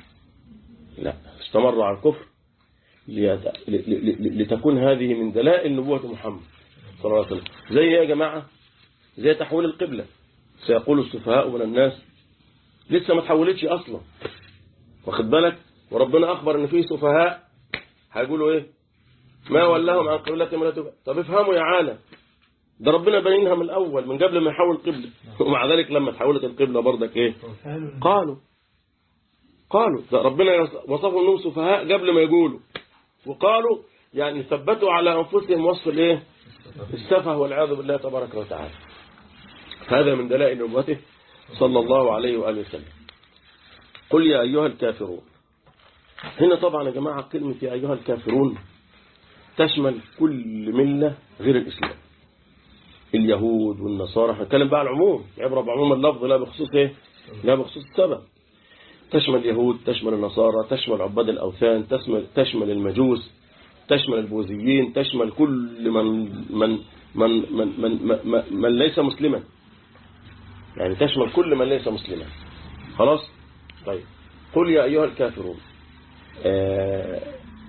لا استمر على الكفر ليت... ل... ل... ل... لتكون هذه من دلائل نبوة محمد صلى الله عليه وسلم زي إيه يا جماعة زي تحويل القبلة سيقول السفهاء من الناس لسه ما تحولتش أصلا واخد بالك وربنا أخبر أن فيه سفهاء هيقولوا إيه ما ولاهم عن قبلتهم ولا تب... طب افهموا يا عالم ده ربنا بنينها من الأول من قبل ما يحول قبلة ومع ذلك لما تحولت القبلة برضك إيه قالوا قالوا ده ربنا وصفهم انهم سفهاء قبل ما يقولوا وقالوا يعني ثبتوا على أنفسهم وصف الايه السفه والعياذ بالله تبارك وتعالى هذا من دلائل نبوته صلى الله عليه وآله وسلم قل يا أيها الكافرون هنا طبعا يا جماعة كلمة يا أيها الكافرون تشمل كل ملة غير الإسلام اليهود والنصارى هنتكلم بقى على العموم عبرة بعموم اللفظ لا بخصوص ايه لا بخصوص السبب تشمل اليهود تشمل النصارى تشمل عباد الأوثان تشمل, تشمل المجوس تشمل البوذيين تشمل كل من من من من من, من, من, من ليس مسلما يعني تشمل كل من ليس مسلما خلاص طيب قل يا أيها الكافرون آه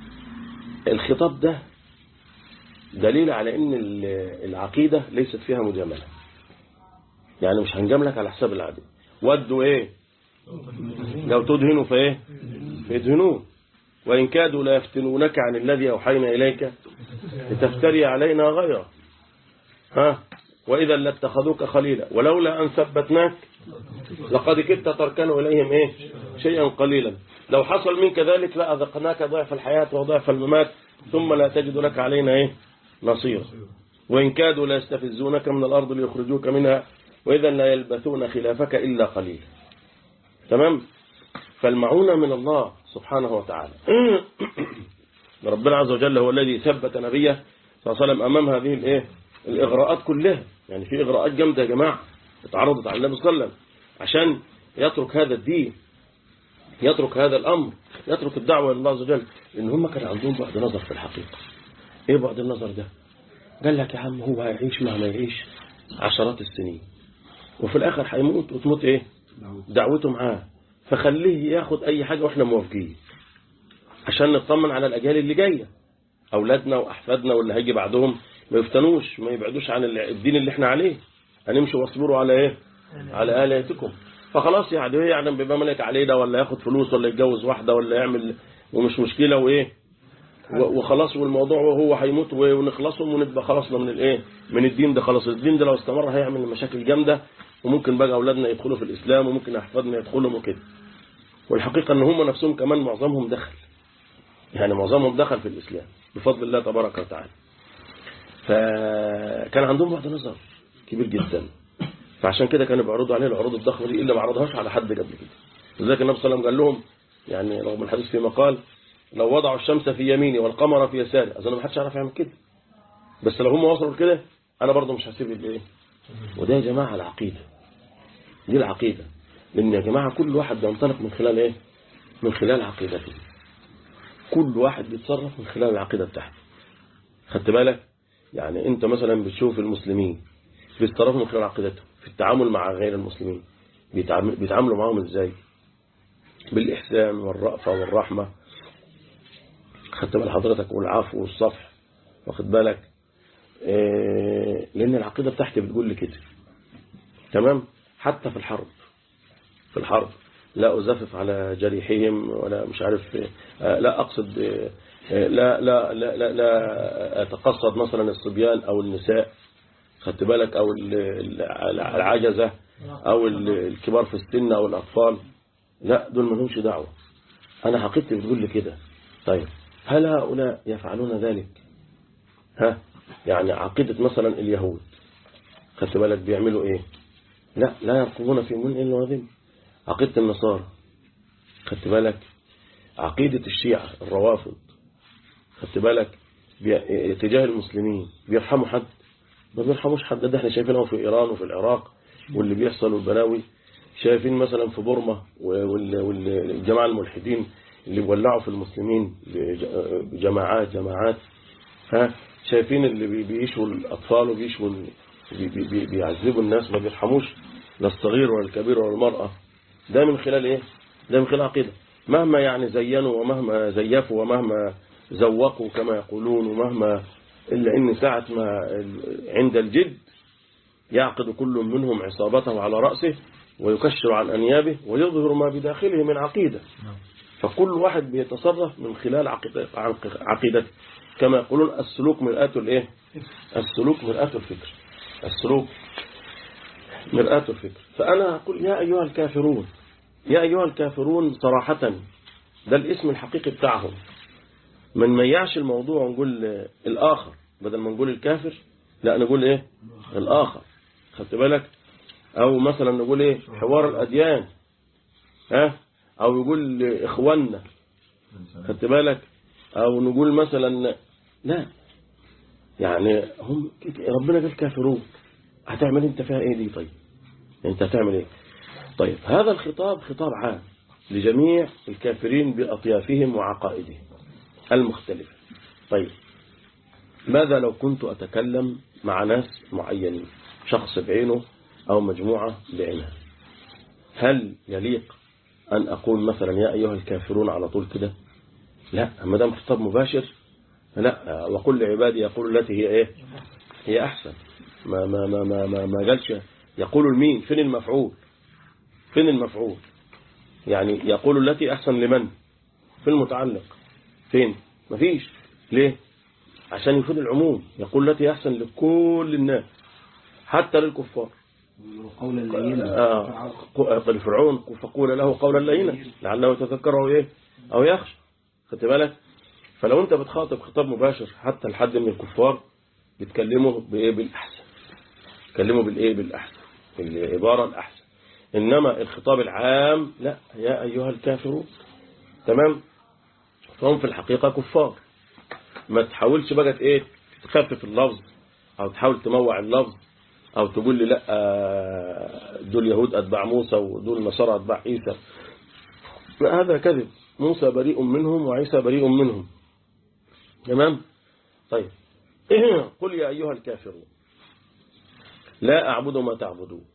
الخطاب ده دليل على ان العقيدة ليست فيها مجاملة يعني مش هنجاملك على حساب العادي ودوا ايه لو تدهنوا فايه فيدهنون وإن كادوا لا يفتنونك عن الذي أوحينا إليك لتفتري علينا غيره ها وإذا لاتخذوك خليلا ولولا أن ثبتناك لقد كدت تركن إليهم إيه شيئا قليلا لو حصل منك ذلك لأذقناك ضعف الحياة وضعف الممات ثم لا تجد لك علينا إيه نصيرا وإن كادوا لا يستفزونك من الأرض ليخرجوك منها وإذا لا يلبثون خلافك إلا قليلا تمام فالمعونة من الله سبحانه وتعالى ربنا عز وجل هو الذي ثبت نبيه صلى الله عليه وسلم أمام هذه الايه الإغراءات كلها يعني في إغراءات جامدة يا جماعة اتعرضت على النبي صلى الله عليه وسلم عشان يترك هذا الدين يترك هذا الأمر يترك الدعوة إلى الله عز وجل لأن هم كان عندهم بعد نظر في الحقيقة إيه بعد النظر ده قال لك يا عم هو هيعيش مهما يعيش عشرات السنين وفي الآخر هيموت وتموت إيه دعوته معاه فخليه ياخد أي حاجة وإحنا موافقين عشان نطمن على الأجيال اللي جاية أولادنا وأحفادنا واللي هيجي بعدهم ما يفتنوش ما يبعدوش عن الدين اللي احنا عليه هنمشي واصبروا على ايه على آلهتكم فخلاص يعني ايه يعني بيبقى ملك عليه ده ولا ياخد فلوس ولا يتجوز واحدة ولا يعمل ومش مشكلة وايه وخلاص والموضوع وهو هيموت ونخلصهم ونبقى خلصنا من الايه من الدين ده خلاص الدين ده لو استمر هيعمل مشاكل جامدة وممكن بقى اولادنا يدخلوا في الاسلام وممكن احفادنا يدخلوا وكده والحقيقة ان هم نفسهم كمان معظمهم دخل يعني معظمهم دخل في الاسلام بفضل الله تبارك وتعالى فكان عندهم بعد نظر كبير جدا فعشان كده كانوا بيعرضوا عليه العروض الضخمه دي الا ما عرضهاش على حد قبل كده لذلك النبي صلى الله عليه وسلم قال لهم يعني رغم الحديث فيما قال لو وضعوا الشمس في يميني والقمر في يساري اظن ما حدش يعرف يعمل كده بس لو هم وصلوا لكده انا برضه مش هسيب الايه وده يا جماعه العقيده دي العقيده لان يا جماعه كل واحد بينطلق من خلال ايه من خلال عقيدته كل واحد بيتصرف من خلال العقيده بتاعته خدت بالك يعني انت مثلا بتشوف المسلمين بيتصرفوا من خلال عقيدتهم في التعامل مع غير المسلمين بيتعامل- بيتعاملوا معاهم ازاي بالإحسان والرأفة والرحمة خدت بال حضرتك والعفو والصفح واخد بالك إيه لأن العقيدة بتاعتي بتقول لي كده تمام حتى في الحرب في الحرب لا أزفف على جريحهم ولا مش عارف آه، لا أقصد آه، آه، لا لا لا لا, لا أتقصد مثلا الصبيان أو النساء خدت بالك أو ال- ال- العجزة أو ال- الكبار في السن أو الأطفال لا دول ما لهمش دعوة أنا حقيقتي بتقول لي كده طيب هل هؤلاء يفعلون ذلك ها يعني عقيدة مثلا اليهود خدت بالك بيعملوا ايه لا لا يرقبون في مؤمن إلا وذم عقيدة النصارى خدت بالك عقيدة الشيعة الروافض خدت بالك بي- تجاه المسلمين بيرحموا حد ما بيرحموش حد ده احنا شايفينه في إيران وفي العراق واللي بيحصل والبلاوي شايفين مثلا في بورما وال- والجماعة الملحدين اللي ولعوا في المسلمين بج- جماعات جماعات ها شايفين اللي بي- بيشوا الأطفال وبيشوا ال- بي- بي- بي- بيعذبوا الناس ما بيرحموش لا الصغير ولا الكبير ولا المرأة ده من خلال ايه ده من خلال عقيدة مهما يعني زينوا ومهما زيفوا ومهما زوقوا كما يقولون ومهما إلا إن ساعة ما ال- عند الجد يعقد كل منهم عصابته على رأسه ويكشر عن أنيابه ويظهر ما بداخله من عقيدة فكل واحد بيتصرف من خلال عقيدة عقيدته كما يقولون السلوك مرآة الايه السلوك مرآة الفكر السلوك مرآة الفكر فأنا أقول يا أيها الكافرون يا أيها الكافرون صراحة ده الاسم الحقيقي بتاعهم ما نميعش الموضوع ونقول الآخر بدل ما نقول الكافر لا نقول إيه الآخر خدت بالك أو مثلا نقول إيه حوار الأديان ها أو يقول إخواننا خدت بالك أو نقول مثلا لا يعني هم ربنا قال كافرون هتعمل انت فيها ايه دي طيب انت هتعمل ايه طيب هذا الخطاب خطاب عام لجميع الكافرين بأطيافهم وعقائدهم المختلفة طيب ماذا لو كنت أتكلم مع ناس معينين شخص بعينه أو مجموعة بعينها هل يليق أن أقول مثلا يا أيها الكافرون على طول كده لا ما دام خطاب مباشر لا وقل لعبادي يقول التي هي ايه هي احسن ما ما ما ما ما, ما قالش يقول المين فين المفعول فين المفعول يعني يقول التي احسن لمن في المتعلق فين مفيش ليه عشان يفيد العموم يقول التي احسن لكل الناس حتى للكفار قولا لينا آه فرعون فقول له قولا لينا لعله يتذكر او ايه او يخشى خدت بالك فلو انت بتخاطب خطاب مباشر حتى لحد من الكفار بتكلمه بايه بالاحسن تكلمه بالايه بالاحسن العباره الاحسن انما الخطاب العام لا يا ايها الكافرون تمام فهم في الحقيقه كفار ما تحاولش بقى ايه تخفف اللفظ او تحاول تموع اللفظ او تقول لي لا آه، دول يهود اتباع موسى ودول نصارى اتباع عيسى لا هذا كذب موسى بريء منهم وعيسى بريء منهم تمام طيب قل يا أيها الكافرون لا أعبد ما تعبدون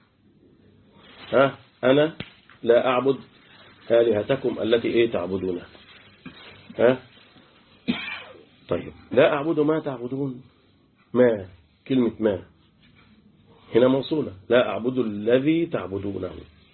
ها أنا لا أعبد آلهتكم التي إيه تعبدونها ها طيب لا أعبد ما تعبدون ما كلمة ما هنا موصولة لا أعبد الذي تعبدونه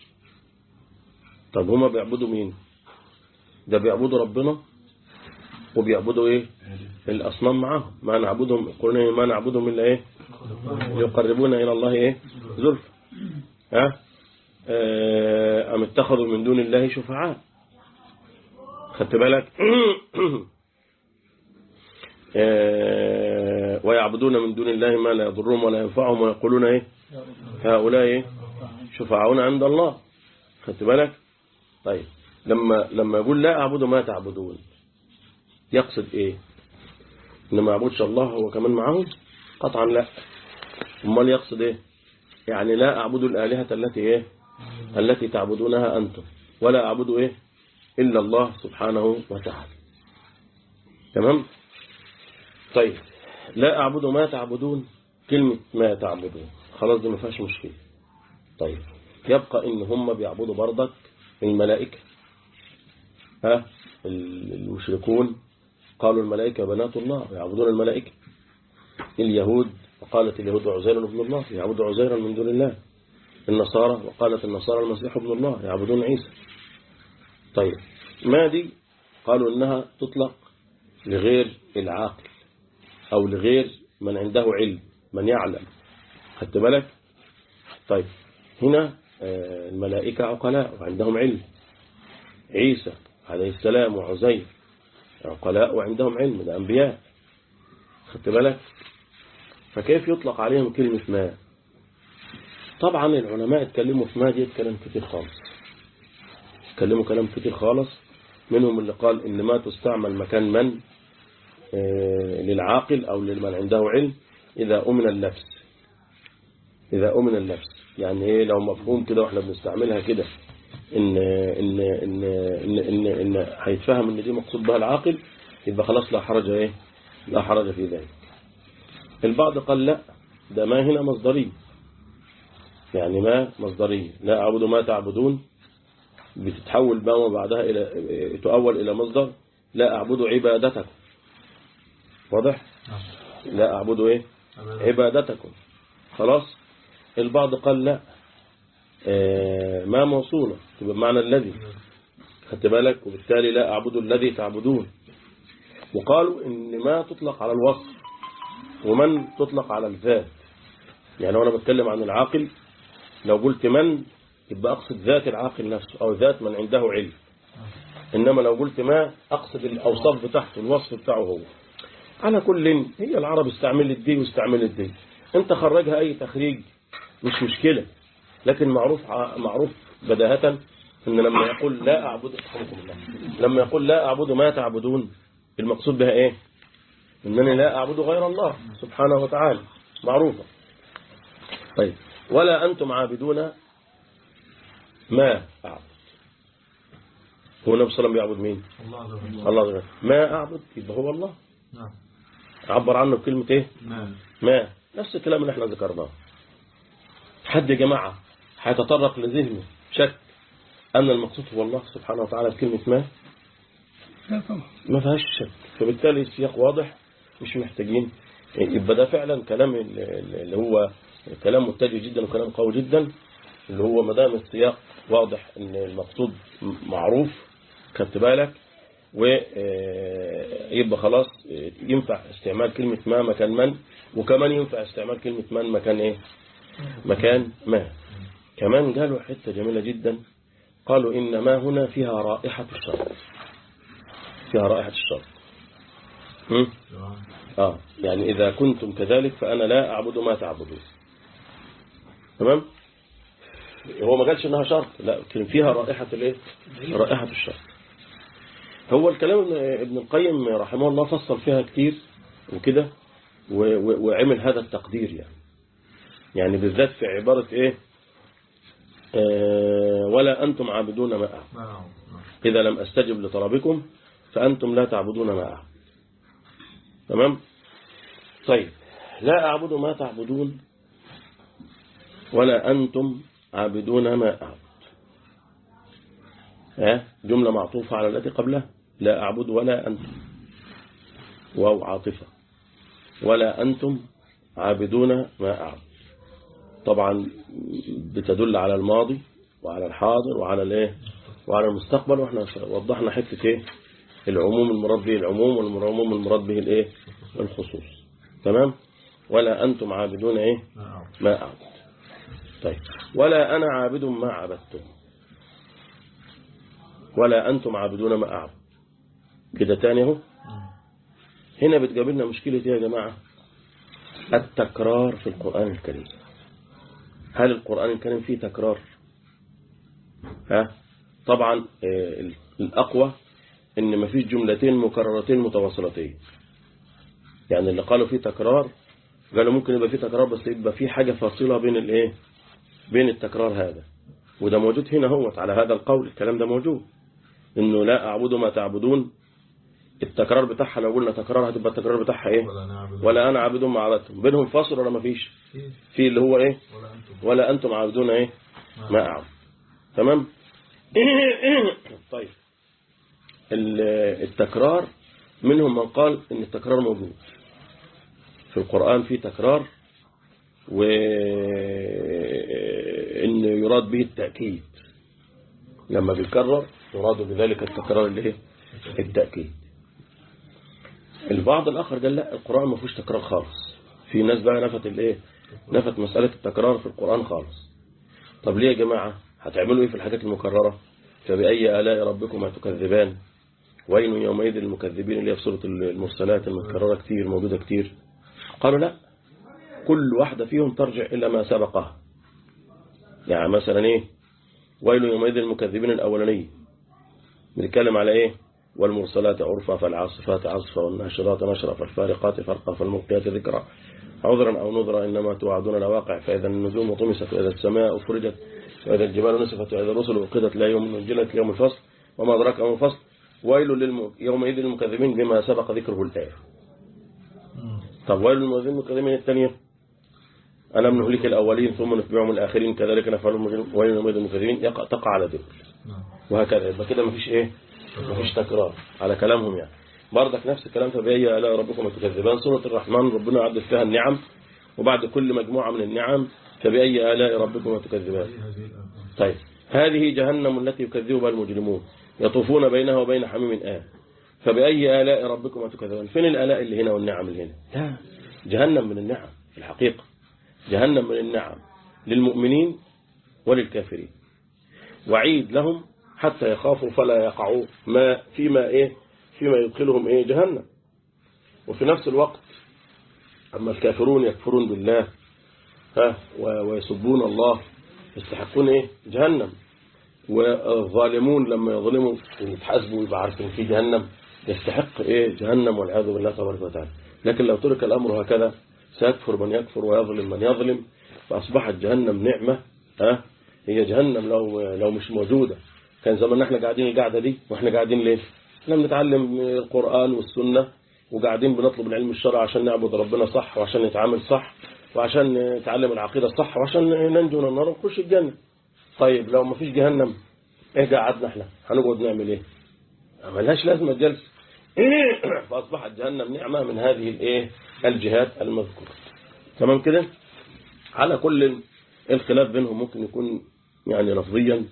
طب هما بيعبدوا مين ده بيعبدوا ربنا وبيعبدوا ايه الاصنام معاهم ما نعبدهم قلنا ما نعبدهم الا ايه يقربونا الى الله ايه زلفى ها آه، ام اتخذوا من دون الله شفعاء خدت بالك آه، ويعبدون من دون الله ما لا يضرهم ولا ينفعهم ويقولون ايه هؤلاء ايه شفعاؤنا عند الله خدت بالك طيب لما لما يقول لا أعبد ما تعبدون يقصد إيه إن ما يعبدش الله هو كمان معهم قطعا لا امال يقصد إيه يعني لا أعبد الآلهة التي إيه التي تعبدونها أنتم ولا أعبد إيه إلا الله سبحانه وتعالى تمام طيب لا أعبد ما تعبدون كلمة ما تعبدون خلاص دي ما فيهاش مشكلة طيب يبقى إن هم بيعبدوا برضك الملائكة ها المشركون قالوا الملائكة بنات الله يعبدون الملائكة اليهود وقالت اليهود عزير ابن الله يعبد عزيرا من دون الله النصارى وقالت النصارى المسيح ابن الله يعبدون عيسى طيب ما دي قالوا إنها تطلق لغير العاقل أو لغير من عنده علم من يعلم خدت بالك طيب هنا آه، الملائكة عقلاء وعندهم علم عيسى عليه السلام وعزير عقلاء وعندهم علم ده أنبياء خدت بالك فكيف يطلق عليهم كلمة ما طبعا العلماء اتكلموا في ما دي كلام كتير خالص اتكلموا كلام كتير خالص منهم اللي قال إن ما تستعمل مكان من آه، للعاقل أو لمن عنده علم إذا أمن اللبس إذا أمن اللبس يعني إيه لو مفهوم كده وإحنا بنستعملها كده إن إن إن إن إن, إن هيتفهم إن دي مقصود بها العاقل يبقى خلاص لا حرج إيه لا حرج في ذلك البعض قال لا ده ما هنا مصدري يعني ما مصدري لا أعبد ما تعبدون بتتحول ما وبعدها إلى تؤول إلى مصدر لا أعبد عبادتكم واضح لا أعبد إيه عبادتكم خلاص البعض قال لا آه، ما موصولة تبقى بمعنى الذي خدت بالك وبالتالي لا أعبد الذي تعبدون وقالوا إن ما تطلق على الوصف ومن تطلق على الذات يعني وأنا بتكلم عن العاقل لو قلت من يبقى أقصد ذات العاقل نفسه أو ذات من عنده علم إنما لو قلت ما أقصد الأوصاف بتاعته الوصف بتاعه هو على كل هي العرب استعملت دي واستعملت دي انت خرجها أي تخريج مش مشكلة لكن معروف معروف بداهة ان لما يقول لا أعبد الله لما يقول لا أعبد ما تعبدون المقصود بها ايه انني لا أعبد غير الله سبحانه وتعالى معروفة طيب ولا أنتم عابدون ما أعبد هو النبي صلى الله عليه وسلم بيعبد مين الله غير ما أعبد يبقى هو الله نعم عبر عنه بكلمة ايه نعم ما نفس الكلام اللي احنا ذكرناه حد يا جماعة هيتطرق لذهنه شك أن المقصود هو الله سبحانه وتعالى بكلمة ما لا طبعا ما فيهاش شك فبالتالي السياق واضح مش محتاجين يبقى ده فعلا كلام اللي هو كلام متجه جدا وكلام قوي جدا اللي هو ما دام السياق واضح ان المقصود معروف خدت بالك ويبقى خلاص ينفع استعمال كلمة ما مكان من وكمان ينفع استعمال كلمة من مكان ايه مكان ما كمان قالوا حتة جميلة جدا قالوا إن ما هنا فيها رائحة الشر فيها رائحة الشر هم؟ آه يعني إذا كنتم كذلك فأنا لا أعبد ما تعبدون تمام هو ما قالش إنها شرط لا لكن فيها رائحة الإيه رائحة الشر هو الكلام ابن القيم رحمه الله فصل فيها كتير وكده و- و- وعمل هذا التقدير يعني يعني بالذات في عبارة إيه آه ولا أنتم عابدون ما أعبد إذا لم أستجب لطلبكم فأنتم لا تعبدون ما أعبد تمام طيب لا أعبد ما تعبدون ولا أنتم عابدون ما أعبد ها جملة معطوفة على التي قبلها لا أعبد ولا أنتم واو عاطفة ولا أنتم عابدون ما أعبد طبعا بتدل على الماضي وعلى الحاضر وعلى الايه وعلى المستقبل واحنا وضحنا حته ايه العموم المراد به العموم والعموم المراد به الايه الخصوص تمام ولا انتم عابدون ايه ما اعبد طيب ولا انا عابد ما عبدتم ولا انتم عابدون ما اعبد كده تاني اهو هنا بتقابلنا مشكله ايه يا جماعه التكرار في القران الكريم هل القرآن الكريم فيه تكرار ها طبعا آه، الأقوى إن ما فيش جملتين مكررتين متواصلتين يعني اللي قالوا فيه تكرار قالوا ممكن يبقى فيه تكرار بس يبقى فيه حاجة فاصلة بين الايه بين التكرار هذا وده موجود هنا هو على هذا القول الكلام ده موجود إنه لا أعبد ما تعبدون التكرار بتاعها لو قلنا تكرار هتبقى التكرار بتاعها ايه ولا انا عابد ما عبدتم بينهم فاصل ولا ما فيش في اللي هو ايه ولا انتم عابدون ايه ما اعبد تمام طيب ال- التكرار منهم من قال ان التكرار موجود في القرآن في تكرار وان يراد به التأكيد لما بيكرر يراد بذلك التكرار اللي هي التأكيد البعض الآخر قال لا القرآن ما فيهوش تكرار خالص في ناس بقى نفت الايه نفت مسألة التكرار في القرآن خالص طب ليه يا جماعة هتعملوا ايه في الحاجات المكررة فبأي آلاء ربكما تكذبان وين يومئذ المكذبين اللي هي في سورة المرسلات المتكررة كتير موجودة كتير قالوا لا كل واحدة فيهم ترجع إلى ما سبقها يعني مثلا ايه ويل يومئذ المكذبين الأولانية بنتكلم على ايه والمرسلات عرفا فالعاصفات عصفا والناشرات نشرا فالفارقات فرقا فالملقيات ذكرا عذرا أو نذرا إنما توعدون لواقع فإذا النجوم طمست وإذا السماء فرجت وإذا الجبال نسفت وإذا الرسل وقدت لا يوم نجلت يوم الفصل وما أدراك يوم الفصل ويل للم... يومئذ للمكذبين بما سبق ذكره الآية طب ويل للمكذبين الثانية ألم نهلك الأولين ثم نتبعهم الآخرين كذلك نفعل المجرمين ويل يومئذ للمكذبين يقع تقع على ذكر وهكذا يبقى كده مفيش إيه مفيش تكرار على كلامهم يعني برضك نفس الكلام فبأي آلاء ربكم تكذبان سورة الرحمن ربنا عدد فيها النعم وبعد كل مجموعة من النعم فبأي آلاء ربكم تكذبان طيب هذه جهنم التي يكذب بها المجرمون يطوفون بينها وبين حميم آن فبأي آلاء ربكم تكذبان فين الآلاء اللي هنا والنعم اللي هنا لا جهنم من النعم في الحقيقة جهنم من النعم للمؤمنين وللكافرين وعيد لهم حتى يخافوا فلا يقعوا ما فيما ايه فيما يدخلهم ايه جهنم وفي نفس الوقت اما الكافرون يكفرون بالله ها ويسبون الله يستحقون ايه جهنم والظالمون لما يظلموا ويتحاسبوا ويبقى عارفين في جهنم يستحق ايه جهنم والعياذ بالله تبارك وتعالى لكن لو ترك الامر هكذا سيكفر من يكفر ويظلم من يظلم فاصبحت جهنم نعمه ها هي جهنم لو لو مش موجوده كان زمان احنا قاعدين القعده دي واحنا قاعدين ليه احنا بنتعلم القران والسنه وقاعدين بنطلب العلم الشرعي عشان نعبد ربنا صح وعشان نتعامل صح وعشان نتعلم العقيده الصح وعشان ننجو من النار ونخش الجنه طيب لو ما فيش جهنم ايه قعدنا احنا هنقعد نعمل ايه ملهاش لازمه الجلسه فاصبحت جهنم نعمه من هذه الايه الجهات المذكوره تمام كده على كل الخلاف بينهم ممكن يكون يعني لفظيا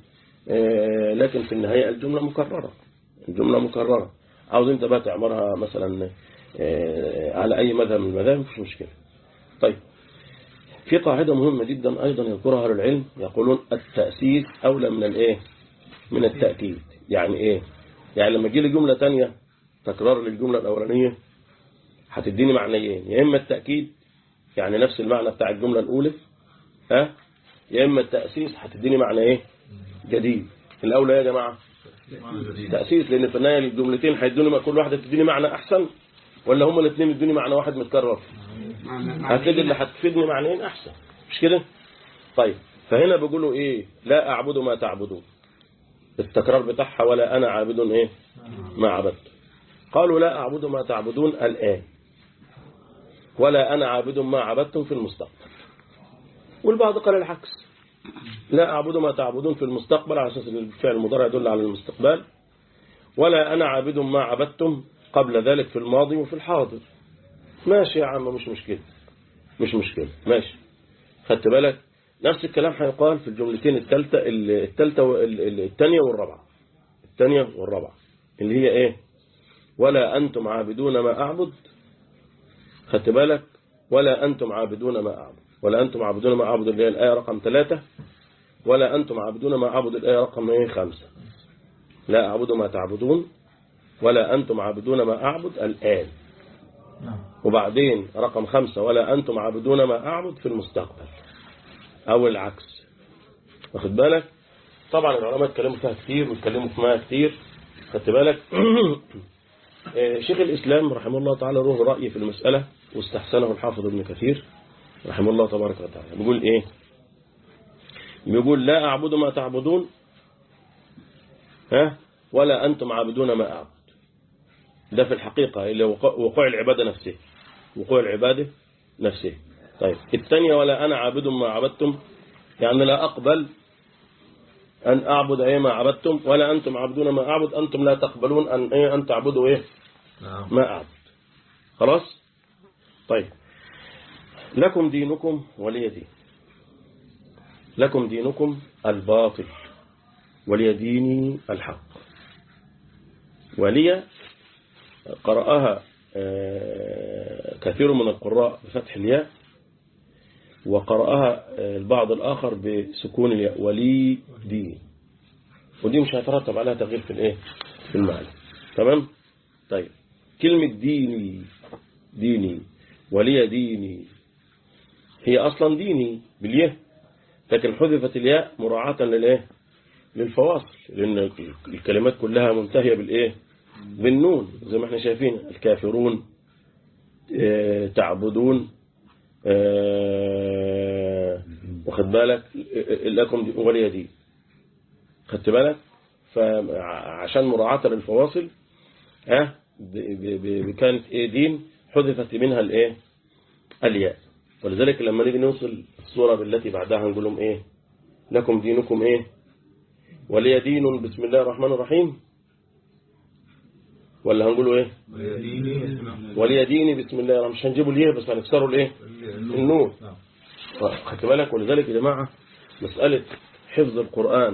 لكن في النهاية الجملة مكررة الجملة مكررة عاوز انت بقى تعمرها مثلا على اي مذهب من المذاهب مفيش مشكلة طيب في قاعدة مهمة جدا ايضا يذكرها اهل العلم يقولون التأسيس اولى من الايه من التأكيد يعني ايه يعني لما تجي لي جملة تانية تكرار للجملة الاولانية هتديني معنيين يا اما التأكيد يعني نفس المعنى بتاع الجملة الاولى ها يا اما التأسيس هتديني معنى ايه جديد الأولى يا جماعة تأسيس لأن في النهاية الجملتين هيدوني كل واحدة تديني معنى أحسن ولا هما الاثنين يدوني معنى واحد متكرر هتدي اللي هتفيدني معنيين أحسن مش كده طيب فهنا بيقولوا إيه لا أعبد ما تعبدون التكرار بتاعها ولا أنا عابد إيه ما عبدت قالوا لا أعبد ما تعبدون الآن ولا أنا عابد ما عبدتم في المستقبل والبعض قال العكس لا أعبد ما تعبدون في المستقبل على أساس الفعل المضارع يدل على المستقبل ولا أنا عابد ما عبدتم قبل ذلك في الماضي وفي الحاضر ماشي يا عم مش مشكلة مش مشكلة ماشي خدت بالك نفس الكلام هيقال في الجملتين الثالثة الثالثة الثانية والرابعة الثانية والرابعة اللي هي ايه ولا أنتم عابدون ما أعبد خدت بالك ولا أنتم عابدون ما أعبد ولا أنتم عابدون ما أعبد اللي هي الآية رقم ثلاثة ولا أنتم عابدون ما أعبد الآية رقم ايه خمسة لا أعبد ما تعبدون ولا أنتم عابدون ما أعبد الآن وبعدين رقم خمسة ولا أنتم عابدون ما أعبد في المستقبل أو العكس واخد بالك طبعا العلماء اتكلموا فيها كتير واتكلموا فيها كتير خدت بالك شيخ الإسلام رحمه الله تعالى له رأي في المسألة واستحسنه الحافظ ابن كثير رحمه الله تبارك وتعالى بيقول ايه بيقول لا أعبد ما تعبدون ها ولا أنتم عابدون ما أعبد ده في الحقيقة اللي هو وقوع- وقوع العبادة نفسه وقوع العبادة نفسه طيب الثانية ولا أنا عابد ما عبدتم يعني لا أقبل أن أعبد أي ما عبدتم ولا أنتم عبدون ما أعبد أنتم لا تقبلون أن إيه أن تعبدوا إيه ما أعبد خلاص طيب لكم دينكم ولي دين لكم دينكم الباطل ولي ديني الحق ولي قرأها آه، كثير من القراء بفتح الياء وقرأها آه، البعض الآخر بسكون الياء ولي دين ودي مش هيترتب عليها تغيير في الايه في المعنى تمام طيب كلمة ديني ديني ولي ديني هي أصلا ديني باليه لكن حذفت الياء مراعاة للايه للفواصل لأن الكلمات كلها منتهية بالإيه بالنون زي ما احنا شايفين الكافرون آه، تعبدون آه، واخد بالك آه، لكم دي- ولي دين خدت بالك فعشان مراعاة للفواصل ها ب- ب- ب- كانت ايه دين حذفت منها الايه الياء ولذلك لما نيجي نوصل الصورة بالتي بعدها نقول لهم ايه لكم دينكم ايه ولي دين بسم الله الرحمن الرحيم ولا هنقولوا ايه ولي ديني بسم الله مش هنجيبوا اليه بس هنكسروا الايه النون خدت بالك ولذلك يا جماعة مسألة حفظ القرآن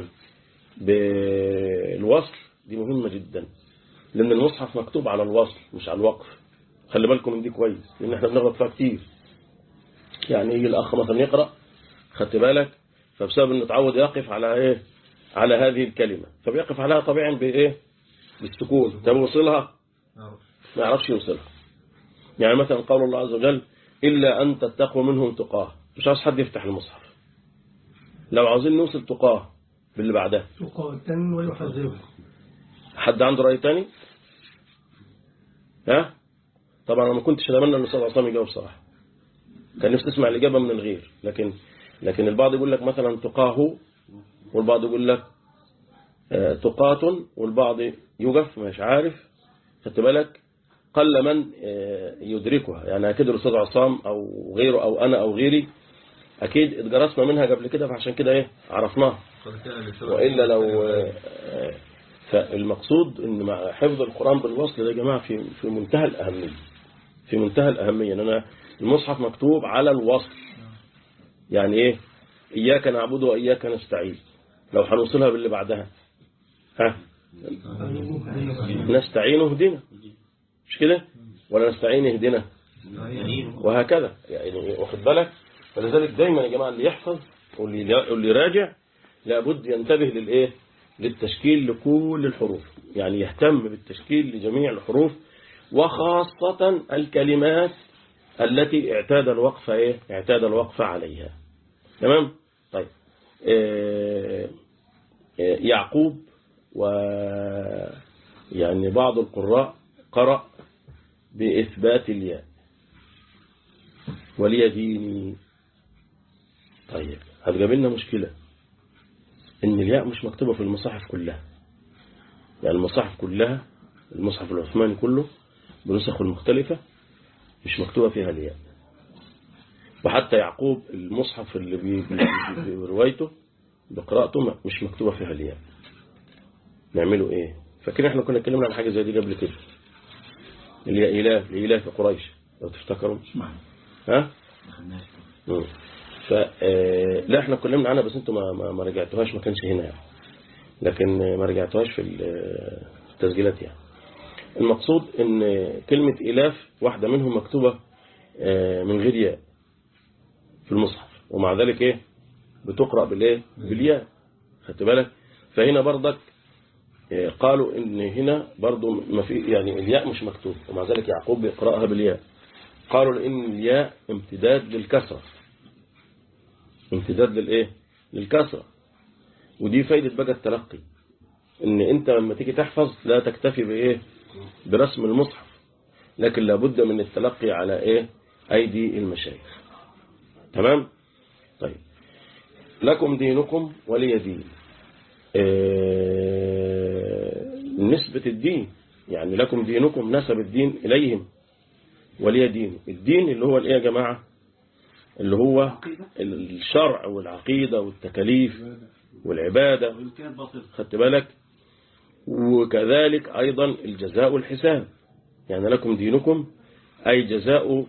بالوصل دي مهمة جدا لأن المصحف مكتوب على الوصل مش على الوقف خلي بالكم من دي كويس لأن احنا بنغلط فيها كتير يعني يجي الأخ مثلا يقرأ خدت بالك فبسبب انه اتعود يقف على ايه على هذه الكلمة فبيقف عليها طبيعا بايه بالسكون طب وصلها ما يعرفش يوصلها يعني مثلا قول الله عز وجل إلا أن تتقوا منهم تقاه مش عاوز حد يفتح المصحف لو عاوزين نوصل تقاه باللي بعدها تقاتل ويحذركم حد عنده رأي تاني ها طبعا انا ما كنتش اتمنى ان الاستاذ عصام يجاوب صراحه كان نفسي اسمع الاجابه من الغير لكن لكن البعض يقول لك مثلا تقاه والبعض يقول لك آه، تقاة والبعض يوقف مش عارف خدت بالك قل من آه، يدركها يعني اكيد الاستاذ عصام او غيره او انا او غيري اكيد اتجرسنا منها قبل كده فعشان كده ايه عرفناها وإلا لو آه، فالمقصود ان مع حفظ القرآن بالوصل ده يا جماعة في في منتهى الأهمية في منتهى الأهمية ان انا المصحف مكتوب على الوصل يعني ايه إياك نعبد وإياك نستعين لو هنوصلها باللي بعدها ها نستعين اهدنا مش كده ولا نستعين اهدنا وهكذا يعني واخد بالك فلذلك دايما يا جماعة اللي يحفظ واللي واللي يراجع لابد ينتبه للايه للتشكيل لكل الحروف يعني يهتم بالتشكيل لجميع الحروف وخاصة الكلمات التي اعتاد الوقف ايه اعتاد الوقف عليها تمام طيب آه، آه، يعقوب و يعني بعض القراء قرأ بإثبات الياء ولي ديني طيب هتقابلنا مشكلة ان الياء مش مكتوبة في المصاحف كلها يعني المصاحف كلها المصحف العثماني كله بنسخه المختلفة مش مكتوبة فيها الياء وحتى يعقوب المصحف اللي بي- بي- بروايته بقراءته مش مكتوبة فيها الياء نعمله ايه فاكرين احنا كنا اتكلمنا عن حاجة زي دي قبل كده اللي هي إله لإله قريش لو تفتكروا ها مم. ف آه، لا احنا اتكلمنا عنها بس انتوا ما ما, ما رجعتوهاش ما كانش هنا يعني لكن آه، ما رجعتوهاش في ال- آه، التسجيلات يعني المقصود ان كلمة إلاف واحدة منهم مكتوبة آه، من غير ياء في المصحف ومع ذلك ايه بتقرأ بالايه بالياء خدت بالك فهنا برضك آه، قالوا ان هنا برضو ما في يعني الياء مش مكتوب ومع ذلك يعقوب بيقرأها بالياء قالوا لان الياء امتداد للكسرة امتداد للايه للكسرة ودي فايدة بقى التلقي ان انت لما تيجي تحفظ لا تكتفي بايه برسم المصحف لكن لابد من التلقي على ايه ايدي المشايخ تمام طيب لكم دينكم ولي دين آه، نسبة الدين يعني لكم دينكم نسب الدين إليهم ولي دين الدين اللي هو الايه يا جماعة اللي هو الشرع والعقيدة والتكاليف والعبادة خدت بالك وكذلك أيضا الجزاء والحساب يعني لكم دينكم أي جزاء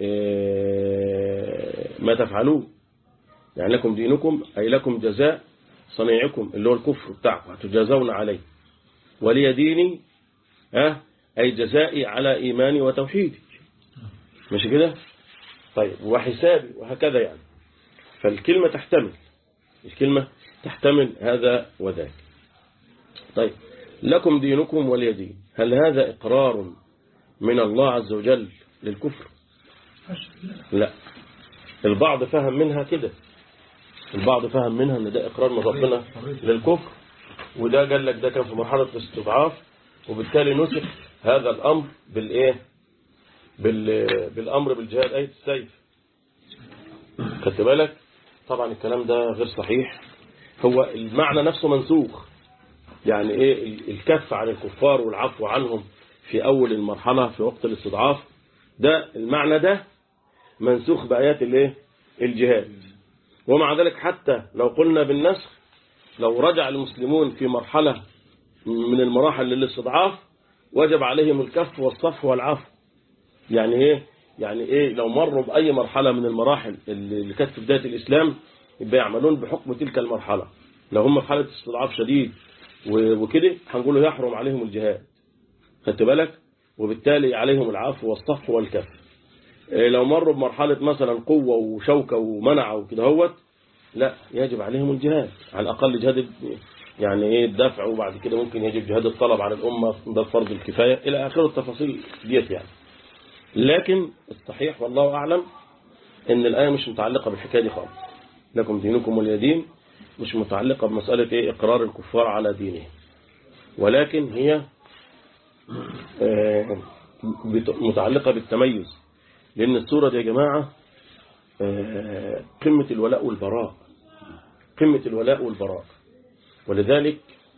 آه، ما تفعلون يعني لكم دينكم أي لكم جزاء صنيعكم اللي هو الكفر بتاعكم هتجازون عليه ولي ديني ها أي جزائي على إيماني وتوحيدي مش كده طيب وحسابي وهكذا يعني فالكلمة تحتمل الكلمة تحتمل هذا وذاك طيب لكم دينكم ولي دين هل هذا إقرار من الله عز وجل للكفر لا البعض فهم منها كده البعض فهم منها ان ده اقرار من ربنا للكفر وده قال لك ده كان في مرحلة الاستضعاف وبالتالي نسخ هذا الامر بالايه بال... بالامر بالجهاد ايه السيف خدت بالك طبعا الكلام ده غير صحيح هو المعنى نفسه منسوخ يعني ايه الكف عن الكفار والعفو عنهم في اول المرحلة في وقت الاستضعاف ده المعنى ده منسوخ بآيات الايه الجهاد ومع ذلك حتى لو قلنا بالنسخ لو رجع المسلمون في مرحلة من المراحل للاستضعاف وجب عليهم الكف والصف والعفو يعني ايه يعني ايه لو مروا بأي مرحلة من المراحل اللي كانت في بداية الإسلام يبقى يعملون بحكم تلك المرحلة لو هم في حالة استضعاف شديد وكده هنقول يحرم عليهم الجهاد خدت بالك وبالتالي عليهم العفو والصف والكف لو مروا بمرحلة مثلا قوة وشوكة ومنع وكده هوت لا يجب عليهم الجهاد على الأقل جهاد يعني ايه الدفع وبعد كده ممكن يجب جهاد الطلب على الأمة ده فرض الكفاية إلى آخر التفاصيل ديت يعني لكن الصحيح والله أعلم ان الآية مش متعلقة بالحكاية دي خالص لكم دينكم واليدين مش متعلقة بمسألة ايه اقرار الكفار على دينهم ولكن هي متعلقة بالتميز لأن السورة دي يا جماعة قمة الولاء والبراء قمة الولاء والبراء ولذلك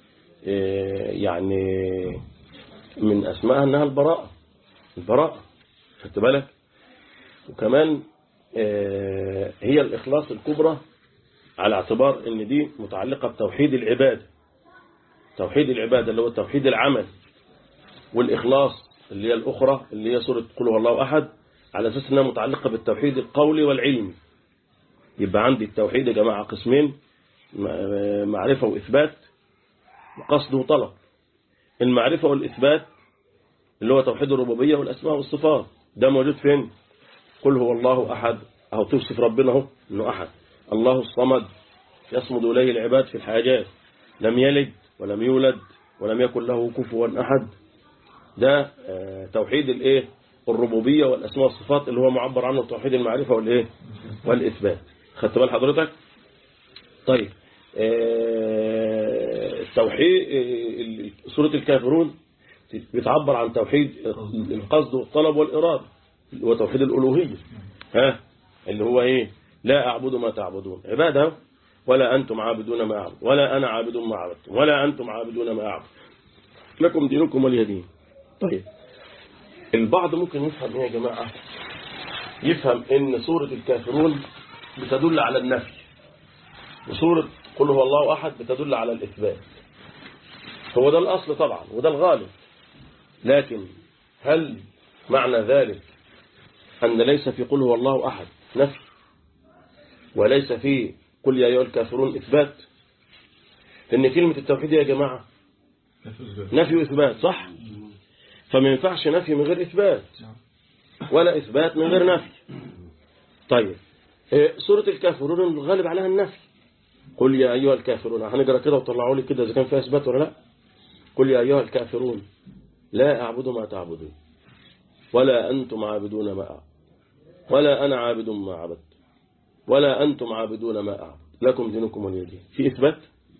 يعني من أسمائها أنها البراءة البراءة خدت بالك وكمان هي الإخلاص الكبرى على اعتبار أن دي متعلقة بتوحيد العبادة توحيد العبادة اللي هو توحيد العمل والإخلاص اللي هي الأخرى اللي هي سورة قل هو الله أحد على أساس أنها متعلقة بالتوحيد القولي والعلمي يبقى عندي التوحيد يا جماعة قسمين معرفة وإثبات وقصد وطلب المعرفة والإثبات اللي هو توحيد الربوبية والأسماء والصفات ده موجود فين قل هو الله أحد أو توصف ربنا هو أنه أحد الله الصمد يصمد إليه العباد في الحاجات لم يلد ولم يولد ولم يكن له كفوا أحد ده توحيد الايه الربوبية والأسماء والصفات اللي هو معبر عنه توحيد المعرفة والايه والإثبات خدت بال حضرتك طيب التوحيد سورة الكافرون بتعبر عن توحيد القصد والطلب والإرادة اللي هو توحيد الألوهية ها اللي هو ايه لا أعبد ما تعبدون عبادة ولا أنتم عابدون ما أعبد ولا أنا عابد ما عبدتم ولا أنتم عابدون ما أعبد لكم دينكم ولي دين طيب البعض ممكن يفهم ايه يا جماعة يفهم ان سورة الكافرون بتدل على النفي وسورة قل هو الله أحد بتدل على الإثبات هو ده الأصل طبعا وده الغالب لكن هل معنى ذلك أن ليس في قل هو الله أحد نفي وليس في قل يا أيها الكافرون إثبات لأن كلمة التوحيد يا جماعة نفي وإثبات صح فما ينفعش نفي من غير إثبات ولا إثبات من غير نفي طيب سورة الكافرون الغالب عليها النفي قل يا أيها الكافرون هنقرأ كده وطلعوا لي كده إذا كان فيها إثبات ولا لا قل يا أيها الكافرون لا أعبد ما تعبدون ولا أنتم عابدون ما أعبد ولا أنا عابد ما عبدت ولا أنتم عابدون ما أعبد لكم دينكم ولي دين في إثبات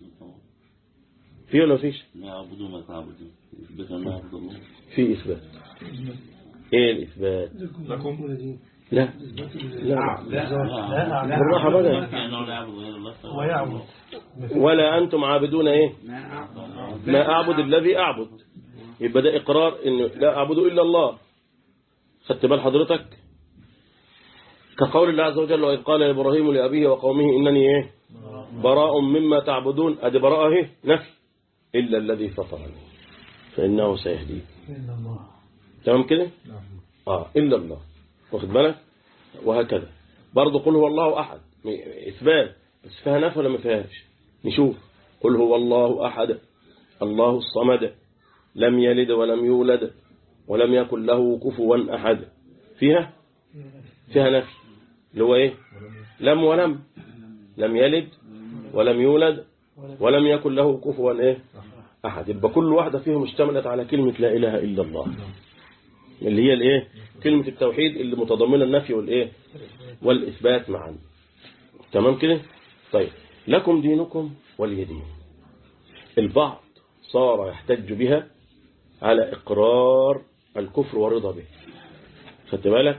في ولا فيش لا يعبدون ما تعبدون إثبات أن نعبد الله في إثبات إيه الإثبات لكم لا لا لا بالراحة بقى كأنه لا يعبد غير الله ويعبد ولا أنتم عابدون إيه ما أعبد الذي أعبد يبقى ده إقرار إن لا أعبد إلا الله خدت بال حضرتك كقول الله عز وجل وإذ قال إبراهيم لأبيه وقومه إنني إيه براء مما تعبدون أدي براءة إيه نفي إلا الذي فطرني فإنه سيهدي إلا الله تمام كده آه إلا الله واخد بالك وهكذا برضه قل هو الله أحد م- إثبات بس فيها نفي ولا ما فيهاش نشوف قل هو الله أحد الله الصمد لم يلد ولم يولد ولم يكن له كفوا أحد فيها فيها نفي اللي هو إيه لم ولم لم يلد ولم يولد ولم يكن له كفوا إيه أحد يبقى كل واحدة فيهم اشتملت على كلمة لا إله إلا الله اللي هي الايه كلمة التوحيد اللي متضمنة النفي والايه والإثبات معا تمام كده طيب لكم دينكم ولي دين البعض صار يحتج بها على إقرار الكفر ورضا به خدت بالك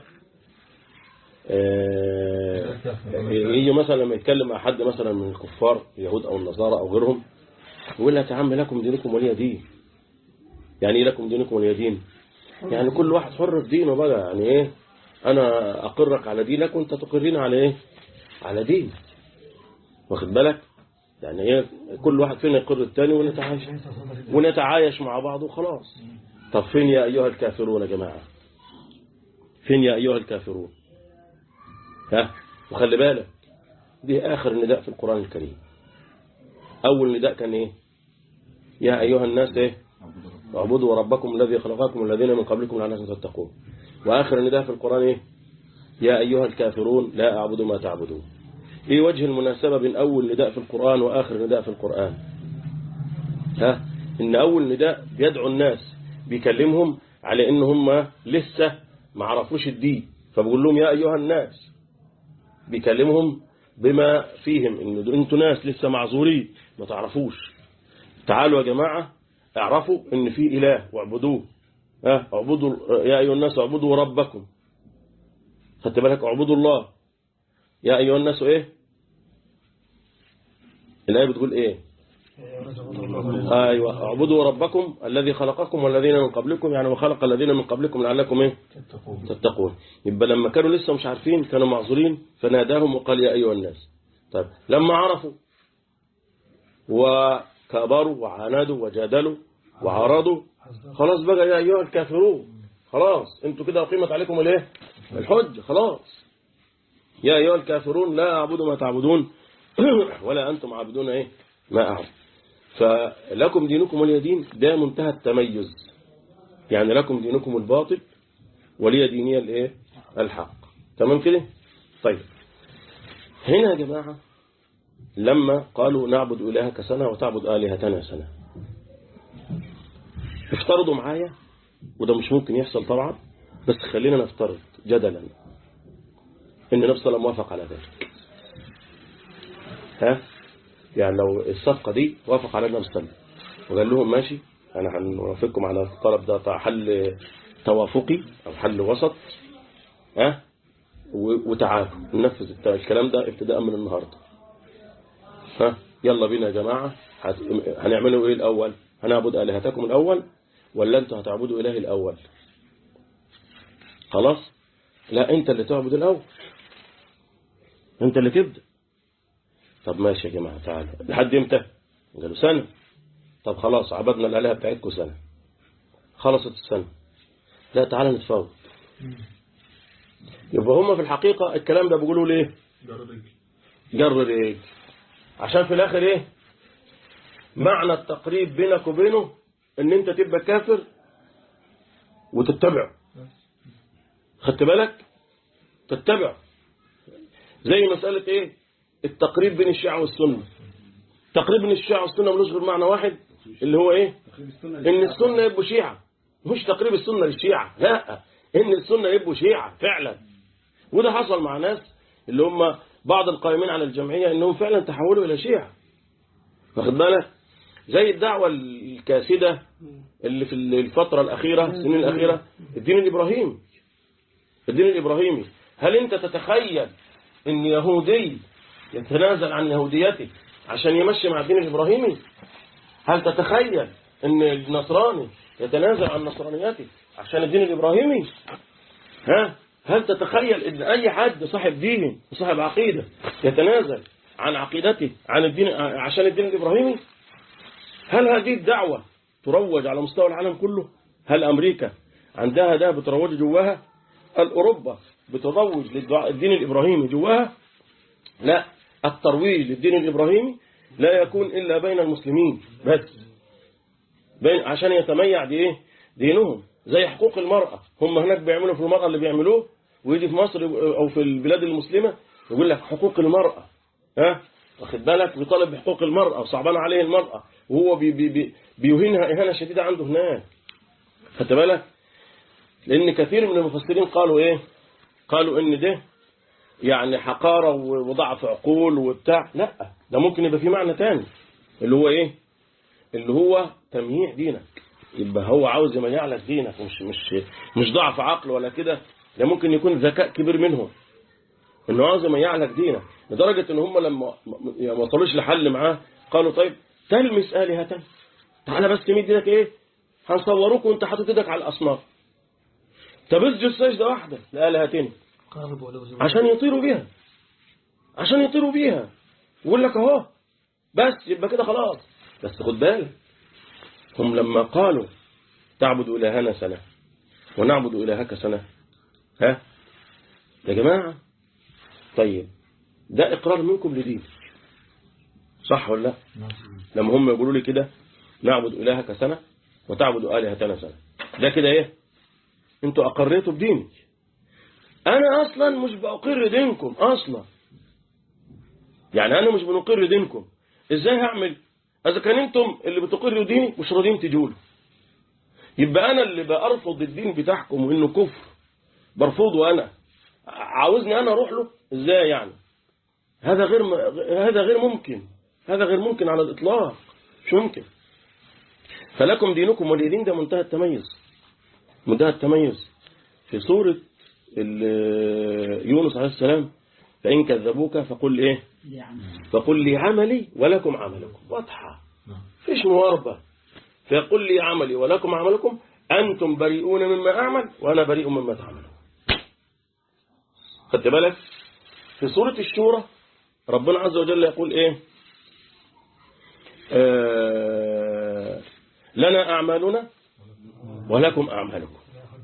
آه، يجي مثلا لما يتكلم مع حد مثلا من الكفار اليهود أو النصارى أو غيرهم يقول لك يا عم لكم دينكم ولي دين يعني ايه لكم دينكم ولي دين يعني كل واحد حر في دينه بقى يعني ايه انا اقرك على دينك وانت تقرين على ايه على دين واخد بالك يعني ايه كل واحد فينا يقر التاني ونتعايش ونتعايش مع بعض وخلاص طب فين يا ايها الكافرون يا جماعه فين يا ايها الكافرون ها وخلي بالك دي اخر نداء في القران الكريم اول نداء كان ايه يا ايها الناس ايه واعبدوا ربكم الذي خلقكم والذين من قبلكم لعلكم تتقون وآخر النداء في القرآن إيه؟ يا أيها الكافرون لا أعبد ما تعبدون إيه وجه المناسبة بين أول نداء في القرآن وآخر نداء في القرآن ها إن أول نداء بيدعو الناس بيكلمهم على إن هم لسه ما عرفوش الدين فبقول لهم يا أيها الناس بيكلمهم بما فيهم إن أنتوا ناس لسه معذورين ما تعرفوش تعالوا يا جماعة اعرفوا ان في اله واعبدوه ها اعبدوا يا ايها الناس اعبدوا ربكم خدت بالك اعبدوا الله يا ايها الناس ايه الايه بتقول ايه ايوه اعبدوا ربكم الذي خلقكم والذين من قبلكم يعني وخلق الذين من قبلكم لعلكم ايه تتقون يبقى لما كانوا لسه مش عارفين كانوا معذورين فناداهم وقال يا ايها الناس طيب لما عرفوا وكبروا وعاندوا وجادلوا وعرضوا خلاص بقى يا أيها الكافرون خلاص انتوا كده أقيمت عليكم الايه الحج خلاص يا أيها الكافرون لا أعبد ما تعبدون ولا أنتم عابدون ايه ما أعبد فلكم دينكم ولي دين ده منتهى التميز يعني لكم دينكم الباطل ولي ديني الايه الحق تمام كده طيب هنا يا جماعة لما قالوا نعبد إلهك سنة وتعبد آلهتنا سنة افترضوا معايا وده مش ممكن يحصل طبعا بس خلينا نفترض جدلا ان النبي صلى الله عليه وسلم وافق على ذلك ها يعني لو الصفقة دي وافق على النبي صلى الله عليه وسلم وقال لهم ماشي انا هنوافقكم على الطلب ده حل توافقي او حل وسط ها و- وتعالوا ننفذ الت- الكلام ده ابتداء من النهارده ها يلا بينا يا جماعة هت- هنعمله ايه الاول هنعبد آلهتكم الاول ولا انتوا هتعبدوا اله الاول خلاص لا انت اللي تعبد الاول انت اللي تبدأ طب ماشي يا جماعة تعالوا لحد امتى قالوا سنة طب خلاص عبدنا الآلهة بتاعتكم سنة خلصت السنة لا تعالى نتفاوض يبقى هم في الحقيقة الكلام ده بيقولوا ليه جر رجل عشان في الاخر ايه معنى التقريب بينك وبينه ان انت تبقى كافر وتتبعه خدت بالك تتبعه زي مسألة ايه التقريب بين الشيعة والسنة التقريب بين الشيعة والسنة ملوش غير معنى واحد اللي هو ايه ان السنة يبقوا شيعة مش تقريب السنة للشيعة لا ان السنة يبقوا شيعة فعلا وده حصل مع ناس اللي هم بعض القائمين على الجمعية انهم فعلا تحولوا الى شيعة واخد بالك زي الدعوة الكاسدة اللي في الفترة الأخيرة السنين الأخيرة الدين الإبراهيمي الدين الإبراهيمي هل أنت تتخيل أن يهودي يتنازل عن يهوديته عشان يمشي مع الدين الإبراهيمي هل تتخيل أن النصراني يتنازل عن نصرانيته عشان الدين الإبراهيمي ها هل تتخيل ان اي حد صاحب دين وصاحب عقيدة يتنازل عن عقيدته عن الدين عشان الدين الإبراهيمي هل هذه الدعوة تروج على مستوى العالم كله هل أمريكا عندها ده بتروج جواها هل أوروبا بتروج للدين الإبراهيمي جواها لا الترويج للدين الإبراهيمي لا يكون إلا بين المسلمين بس بين عشان يتميع دي إيه دينهم زي حقوق المرأة هم هناك بيعملوا في المرأة اللي بيعملوه ويجي في مصر أو في البلاد المسلمة يقول لك حقوق المرأة ها واخد بالك بيطالب بحقوق المرأة وصعبان عليه المرأة وهو بي بي بي بيهينها إهانة شديدة عنده هناك خدت بالك لأن كثير من المفسرين قالوا إيه قالوا إن ده يعني حقارة وضعف عقول وبتاع لا ده ممكن يبقى في معنى تاني اللي هو إيه اللي هو تمييع دينك يبقى هو عاوز يميع لك دينك مش مش مش ضعف عقل ولا كده ده ممكن يكون ذكاء كبير منهم انه عاوز يميع لك دينك لدرجة ان هم لما ما وصلوش لحل معاه قالوا طيب تلمس آلهة تعالى بس تمد ايدك ايه هنصوروك وانت حاطط ايدك على الاصنام طب اسجد سجدة واحدة لآلهتين قارب ولو زوج عشان يطيروا بيها عشان يطيروا بيها يقول لك اهو بس يبقى كده خلاص بس خد بالك هم لما قالوا تعبد إلهنا سنة ونعبد إلهك سنة ها يا جماعة طيب ده إقرار منكم لدين صح ولا لا لما هم يقولوا لي كده نعبد إلهك سنة وتعبد آلهتنا سنة ده كده إيه انتوا أقريتوا بدينك أنا أصلا مش بأقر دينكم أصلا يعني أنا مش بنقر دينكم إزاي هعمل إذا كان أنتم اللي بتقروا ديني مش راضيين تجولوا يبقى أنا اللي بأرفض الدين بتاعكم وإنه كفر برفضه أنا عاوزني أنا أروح له إزاي يعني هذا غير م... هذا غير ممكن هذا غير ممكن على الإطلاق مش ممكن فلكم دينكم ولي دين ده منتهى التميز منتهى التميز في سورة ال- يونس عليه السلام فإن كذبوك فقل إيه فقل لي عملي ولكم عملكم واضحة فيش مواربة فيقول لي عملي ولكم عملكم أنتم بريئون مما أعمل وأنا بريء مما تعملون خدت بالك في سورة الشورى ربنا عز وجل يقول إيه آه لنا أعمالنا ولكم أعمالكم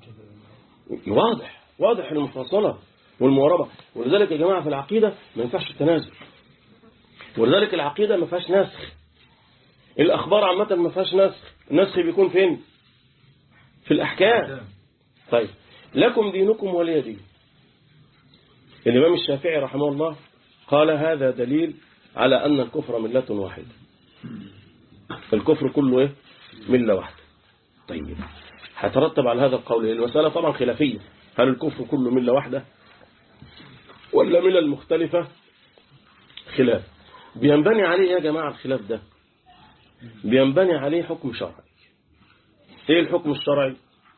واضح واضح المفاصلة والمواربة ولذلك يا جماعة في العقيدة ما ينفعش التنازل ولذلك العقيدة ما فيهاش نسخ الأخبار عامة ما فيهاش نسخ النسخ بيكون فين في الأحكام طيب لكم دينكم ولي دين الإمام الشافعي رحمه الله قال هذا دليل على أن الكفر ملة واحدة الكفر كله إيه؟ ملة واحدة طيب هترتب على هذا القول المسألة طبعا خلافية هل الكفر كله ملة واحدة ولا ملل مختلفة خلاف بينبني عليه يا جماعة الخلاف ده بينبني عليه حكم شرعي ايه الحكم الشرعي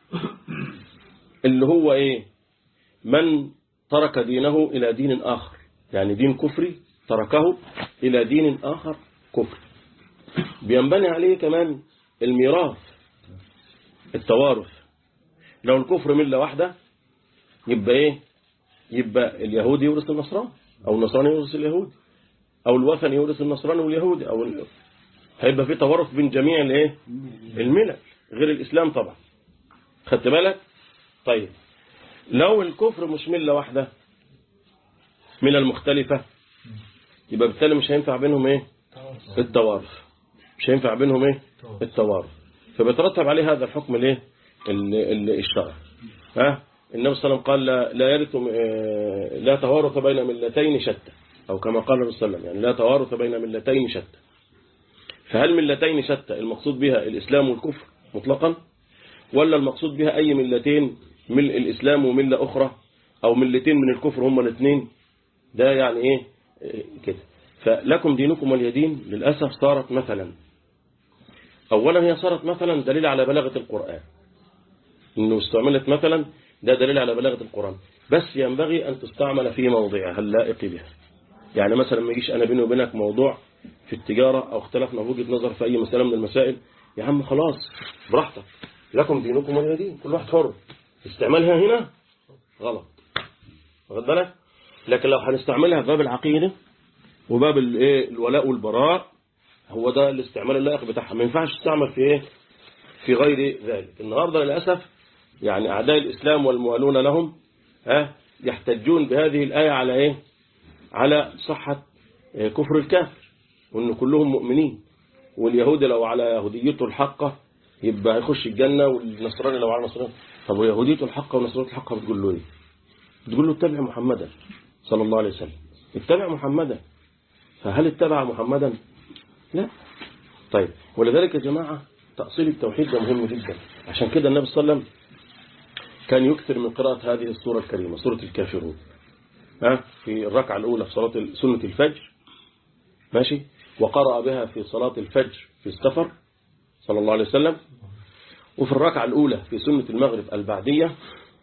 اللي هو ايه من ترك دينه الى دين اخر يعني دين كفري تركه الى دين اخر كفري بينبني عليه كمان الميراث التوارث لو الكفر ملة واحدة يبقى ايه يبقى اليهودي يورث النصراني او النصراني يورث اليهودي او الوثني يورث النصراني واليهودي او ال... هيبقى في توارث بين جميع الايه الملل غير الاسلام طبعا خدت بالك طيب لو الكفر مش مله واحده ملل مختلفه يبقى بالتالي مش هينفع بينهم ايه التوارث مش هينفع بينهم ايه التوارث فبيترتب عليه هذا الحكم الايه ال- ال- الشرعي ها النبي صلى الله عليه وسلم قال لا, لا يرث آه، لا توارث بين ملتين شتى او كما قال النبي صلى الله عليه وسلم يعني لا توارث بين ملتين شتى فهل ملتين شتى المقصود بها الإسلام والكفر مطلقا ولا المقصود بها أي ملتين مل الإسلام وملة أخرى أو ملتين من الكفر هما الاثنين ده يعني إيه إيه كده فلكم دينكم واليدين للأسف صارت مثلا أولا هي صارت مثلا دليل على بلاغة القرآن إنه استعملت مثلا ده دليل على بلاغة القرآن بس ينبغي أن تستعمل في موضعها اللائق بها يعني مثلا ما يجيش أنا بيني وبينك موضوع في التجارة أو اختلفنا في وجهة نظر في أي مسألة من المسائل يا عم خلاص براحتك لكم دينكم ولي دين كل واحد حر استعمالها هنا غلط واخد بالك لكن لو هنستعملها في باب العقيدة وباب الايه الولاء والبراء هو ده الاستعمال اللائق بتاعها ما ينفعش تستعمل في ايه في غير ذلك النهارده للاسف يعني اعداء الاسلام والموالون لهم ها يحتجون بهذه الايه على ايه على صحه آه، كفر الكافر وان كلهم مؤمنين واليهود لو على يهوديته الحقه يبقى هيخش الجنه والنصراني لو على نصراني طب ويهوديته الحقه ونصرانيته الحقه بتقول له ايه تقول له اتبع محمدا صلى الله عليه وسلم اتبع محمدا فهل اتبع محمدا لا طيب ولذلك يا جماعة تأصيل التوحيد ده مهم جدا عشان كده النبي صلى الله عليه وسلم كان يكثر من قراءة هذه السورة الكريمة سورة الكافرون ها في الركعة الأولى في صلاة ال- سنة الفجر ماشي وقرأ بها في صلاة الفجر في السفر صلى الله عليه وسلم وفي الركعة الأولى في سنة المغرب البعدية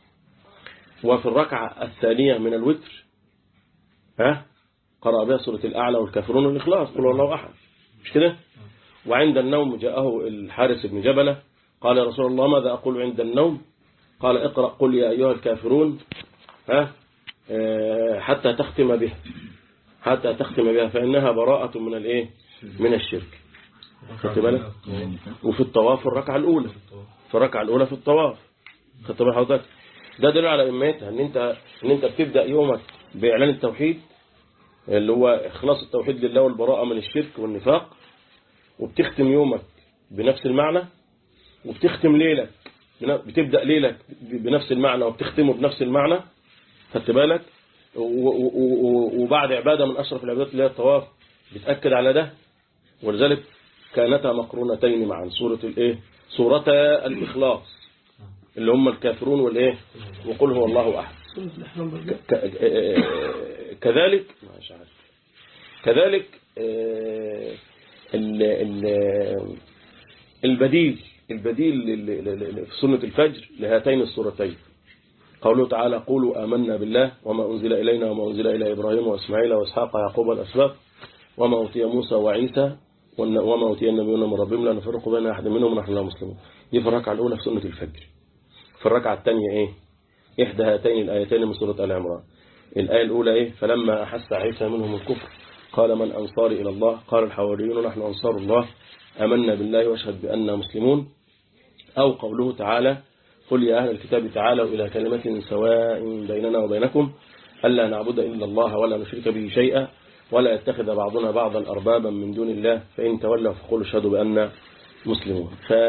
وفي الركعة الثانية من الوتر ها قرأ بها سورة الأعلى والكافرون والإخلاص قل هو الله أحد مش كده وعند النوم جاءه الحارس بن جبلة قال يا رسول الله ماذا أقول عند النوم قال اقرأ قل يا أيها الكافرون ها آه، حتى تختم بها حتى تختم بها فإنها براءة من الإيه من الشرك خدت بالك وفي الطواف الركعة الأولى في الركعة الأولى في الطواف خدت بال حضرتك ده دليل على إماتها إن أنت إن أنت بتبدأ يومك بإعلان التوحيد اللي هو إخلاص التوحيد لله والبراءة من الشرك والنفاق وبتختم يومك بنفس المعنى وبتختم ليلك بن- بتبدأ ليلك بنفس المعنى وبتختمه بنفس المعنى خدت بالك و- و- و- وبعد عبادة من أشرف العبادات اللي هي الطواف بتأكد على ده ولذلك كانتا مقرونتين معا سورة الايه سورتا الإخلاص اللي هم الكافرون والايه وقل هو الله أحد ك- ك- كذلك مش عارف كذلك آه، ال- ال- البديل البديل لل- لل- لل- في سنة الفجر لهاتين السورتين قوله تعالى قولوا آمنا بالله وما أنزل إلينا وما أنزل إلى إبراهيم وإسماعيل وإسحاق ويعقوب الأسباط وما أوتي موسى وعيسى والن- وما أوتي النبيون من ربهم لا نفرق بين أحد منهم ونحن لا مسلمون دي في الركعة الأولى في سنة الفجر في الركعة الثانية إيه إحدى هاتين الآيتين من سورة آل عمران الآية الأولى إيه فلما أحس عيسى منهم الكفر قال من أنصاري إلى الله قال الحواريون نحن أنصار الله أمنا بالله واشهد بأننا مسلمون أو قوله تعالى قل يا أهل الكتاب تعالوا إلى كلمة سواء بيننا وبينكم ألا نعبد إلا الله ولا نشرك به شيئا ولا يتخذ بعضنا بعضا أربابا من دون الله فإن تولوا فقولوا اشهدوا بأننا مسلمون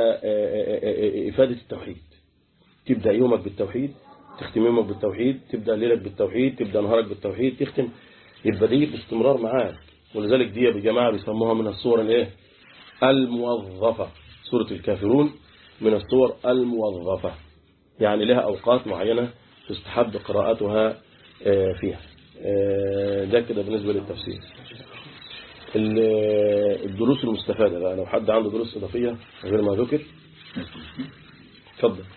فإفادة التوحيد تبدأ يومك بالتوحيد تختم يومك بالتوحيد تبدأ ليلك بالتوحيد تبدأ نهارك بالتوحيد تختم يبقى دي باستمرار معاك ولذلك دي بجماعة بيسموها من الصور الايه الموظفة سورة الكافرون من الصور الموظفة يعني لها أوقات معينة تستحب قراءتها آه، فيها آه، ده كده بالنسبة للتفسير ال- الدروس المستفادة بقى لو حد عنده دروس إضافية غير ما ذكر اتفضل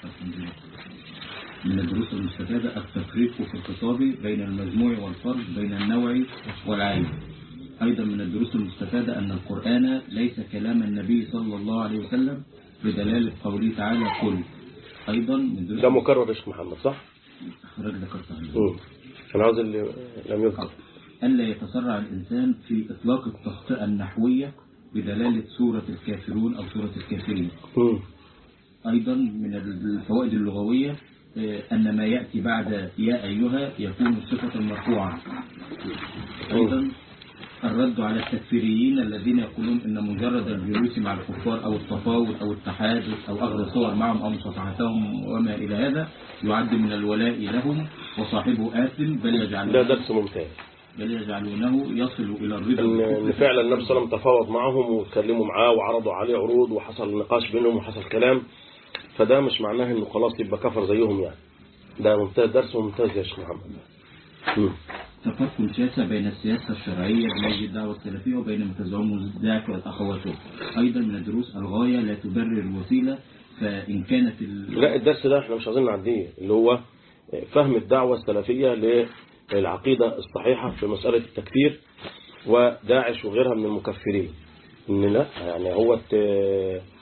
من الدروس المستفادة التفريق في الخطاب بين المجموع والفرد بين النوع والعين أيضا من الدروس المستفادة أن القرآن ليس كلام النبي صلى الله عليه وسلم بدلالة قوله تعالى قل أيضا من الدروس ده مكرر يا شيخ محمد صح؟ حضرتك ذكرتها مم. أنا عاوز اللي لم يذكر ألا يتسرع الإنسان في إطلاق التخطئة النحوية بدلالة سورة الكافرون أو سورة الكافرين مم. أيضا من الفوائد اللغوية آه، أن ما يأتي بعد يا أيها يكون صفة مرفوعة أيضا الرد على التكفيريين الذين يقولون أن مجرد الجلوس مع الكفار أو التفاوض أو التحادث أو أخذ صور معهم أو مصافحتهم وما إلى هذا يعد من الولاء لهم وصاحبه آثم بل ده يجعلونه, درس ممتاز بل يجعلونه يصل إلى الرضا ان بالكفر. إن فعلا النبي صلى الله عليه وسلم تفاوض معهم واتكلموا معاه وعرضوا عليه عروض وحصل نقاش بينهم وحصل كلام فده مش معناه انه خلاص يبقى كفر زيهم يعني ده ممتاز درس ممتاز يا شيخ محمد مم. تفصل شاسع بين السياسة الشرعية بنهج الدعوة السلفية وبين ما تزعمه الداعك والأخواته أيضا من الدروس الغاية لا تبرر الوسيلة فإن كانت ال... لا الدرس ده احنا مش عايزين نعديه اللي هو فهم الدعوة السلفية للعقيدة الصحيحة في مسألة التكفير وداعش وغيرها من المكفرين ان لا يعني هو الت-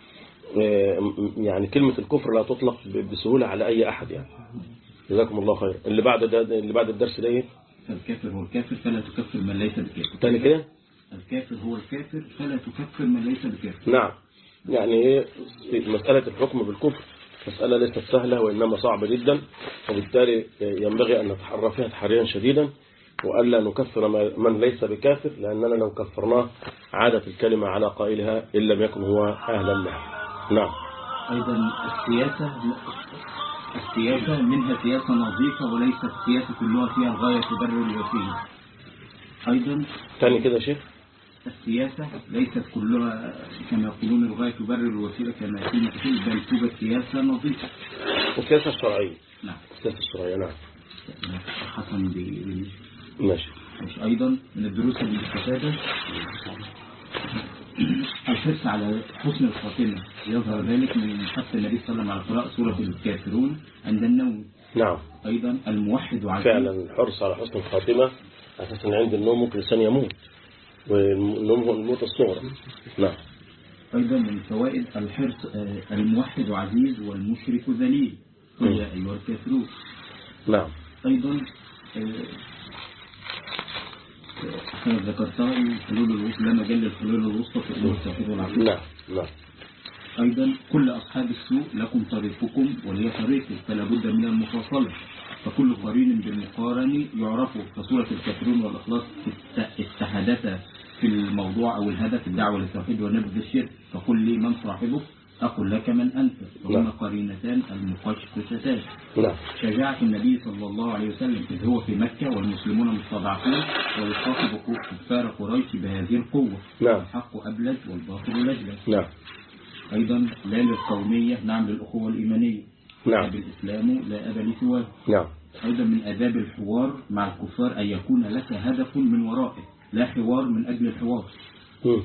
آه، م- يعني كلمة الكفر لا تطلق ب- بسهولة على أي أحد يعني جزاكم الله خير اللي بعد ده اللي بعد الدرس ده ايه فالكافر هو الكافر فلا تكفر من ليس بكافر تاني كده الكافر هو الكافر فلا تكفر من ليس بكافر نعم يعني ايه مسألة الحكم بالكفر مسألة ليست سهلة وإنما صعبة جدا وبالتالي ينبغي أن نتحرى فيها تحريا شديدا وألا نكفر ما- من ليس بكافر لأننا لو كفرناه عادت الكلمة على قائلها إن لم يكن هو أهلا لها نعم أيضا السياسة السياسة منها سياسة نظيفة وليست السياسة كلها فيها الغاية تبرر الوسيلة أيضا تاني كده يا شيخ السياسة ليست كلها كما يقولون الغاية تبرر الوسيلة كما يقولون كثير بل توجد سياسة نظيفة السياسة الشرعية نعم السياسة الشرعية نعم حسن ب- ماشي مش أيضا من الدروس المستفادة الحرص على حسن الخاتمة يظهر ذلك من حث النبي صلى الله عليه وسلم على قراءة سورة الكافرون عند النوم نعم أيضا الموحد عزيز فعلا الحرص على حسن الخاتمة أساسا عند النوم ممكن الإنسان يموت والنوم هو الموت الصغرى نعم أيضا من فوائد الحرص آه، الموحد عزيز والمشرك ذليل قل يا أيها الكافرون نعم أيضا آه، آه، كما ذكرتها الحلول الوسطى لا مجال للحلول الوسطى في أمور التوحيد والعقيدة نعم نعم أيضا كل أصحاب السوء لكم طريقكم ولي طريقي فلا بد من المفاصلة فكل قرين بالمقارن يعرف فسورة الكافرون والإخلاص است- استحدثا في الموضوع أو الهدف الدعوة للتوحيد ونبذ الشرك فقل لي من صاحبك أقول لك من أنت وهما نعم. قرينتان المقشقشتان نعم شجاعة النبي صلى الله عليه وسلم إذ هو في مكة والمسلمون مستضعفون ويخاطب كفار قريش بهذه القوة نعم. الحق أبلج والباطل لجلج نعم أيضا لا للقومية نعم للأخوة الإيمانية نعم. أب الإسلام لا أب لسواه نعم أيضا من آداب الحوار مع الكفار أن يكون لك هدف من ورائه لا حوار من أجل الحوار مم.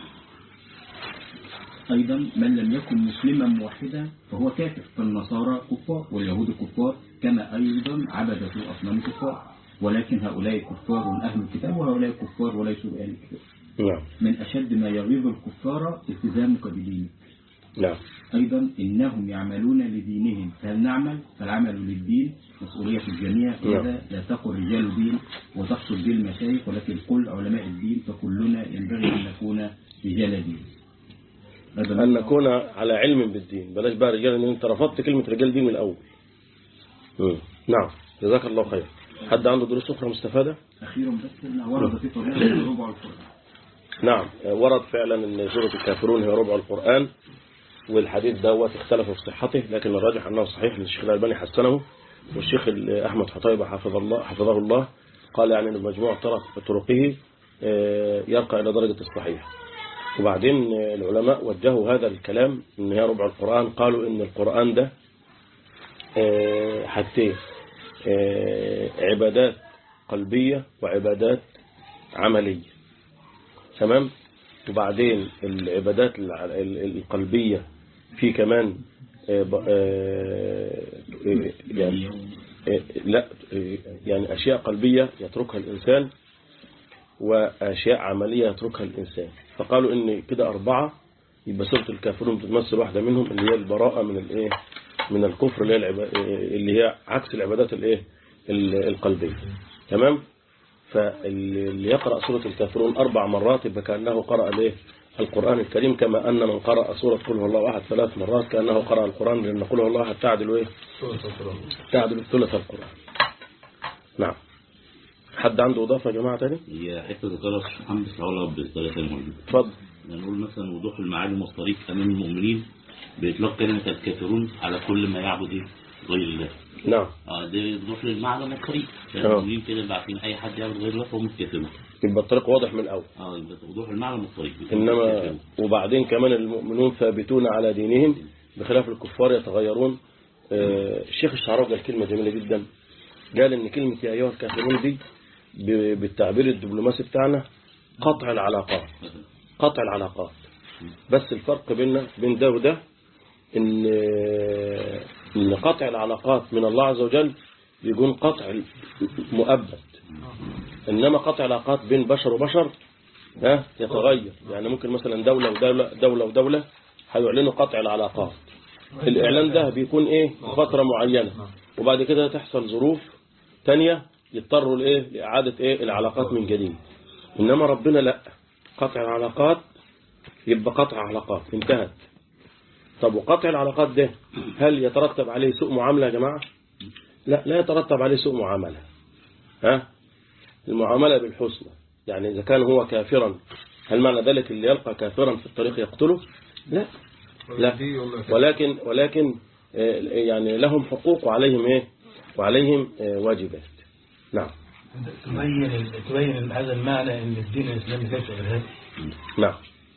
أيضا من لم يكن مسلما موحدا فهو كافر فالنصارى كفار واليهود كفار كما أيضا عبدة الأصنام كفار ولكن هؤلاء كفار أهل الكتاب وهؤلاء كفار وليسوا بأهل الكتاب نعم من أشد ما يغيظ الكفار التزامك بدينك نعم أيضا إنهم يعملون لدينهم فهل نعمل فالعمل للدين مسؤولية الجميع نعم. إذا لا تقل رجال دين وتقصد به المشايخ ولكن كل علماء الدين فكلنا ينبغي أن نكون رجال دين هذا أن من- نكون على علم بالدين بلاش بقى رجال ان انت رفضت كلمة رجال دي من الأول مم. نعم جزاك الله خير حد عنده دروس أخرى مستفادة أخيرا بس إن ورد في طريقة ربع القرآن نعم ورد فعلا ان سورة الكافرون هي ربع القرآن والحديث دوت اختلفوا في صحته لكن الراجح انه صحيح الشيخ الألباني حسنه والشيخ أحمد حطيبة حفظ الله حفظه الله قال يعني ان مجموع طرق طرقه آه، يرقى إلى درجة الصحيح وبعدين آه، العلماء وجهوا هذا الكلام ان هي ربع القرآن قالوا ان القرآن ده آه، حاجتين آه، عبادات قلبية وعبادات عملية تمام وبعدين العبادات الع- ال- ال- القلبية في كمان آه، ب- آه، آه، يعني آه، لا آه، يعني أشياء قلبية يتركها الإنسان وأشياء عملية يتركها الإنسان فقالوا إن كده أربعة يبقى سورة الكافرون بتمثل واحدة منهم اللي هي البراءة من الإيه من الكفر اللي هي العبا- اللي هي عكس العبادات الإيه ال- القلبية تمام فاللي يقرأ سورة الكافرون أربع مرات يبقى كأنه قرأ الايه القرآن الكريم كما أن من قرأ سورة قل هو الله أحد ثلاث مرات كأنه قرأ القرآن لأن قل هو الله أحد تعدل إيه تعدل ثلث القرآن نعم حد عنده إضافة يا جماعة تاني هي حتة ذكرها الشيخ محمد بس هقولها بطريقة تانية موجودة اتفضل نقول مثلا وضوح المعالم والطريق أمام المؤمنين بإطلاق كلمة الكافرون على كل ما يعبد إيه؟ غير الله نعم اه ده وضوح المعلم والطريق آه. المؤمنين كده يبقى عارفين أي حد يعبد غير الله فهم الكافرون يبقى الطريق واضح من الأول اه يبقى وضوح المعلم والطريق إنما وبعدين كمان المؤمنون ثابتون على دينهم بخلاف الكفار يتغيرون آه، الشيخ الشعراوي قال كلمة جميلة جدا قال إن كلمة يا أيها الكافرون دي ب- بالتعبير الدبلوماسي بتاعنا قطع العلاقات قطع العلاقات بس الفرق بيننا بين ده وده إن آه، إن قطع العلاقات من الله عز وجل بيكون قطع مؤبد إنما قطع العلاقات بين بشر وبشر ها يتغير يعني ممكن مثلا دولة ودولة دولة ودولة هيعلنوا قطع العلاقات الإعلان ده بيكون إيه فترة معينة وبعد كده تحصل ظروف تانية يضطروا لإيه لإعادة إيه العلاقات من جديد إنما ربنا لا قطع العلاقات يبقى قطع علاقات انتهت طب وقطع العلاقات ده هل يترتب عليه سوء معاملة يا جماعة لا لا يترتب عليه سوء معاملة ها المعاملة بالحسنى يعني إذا كان هو كافرا هل معنى ذلك اللي يلقى كافرا في الطريق يقتله لا لا ولكن ولكن آه، يعني لهم حقوق وعليهم ايه وعليهم آه، واجبات نعم تبين تبين هذا المعنى ان الدين الاسلامي ليس ارهابي نعم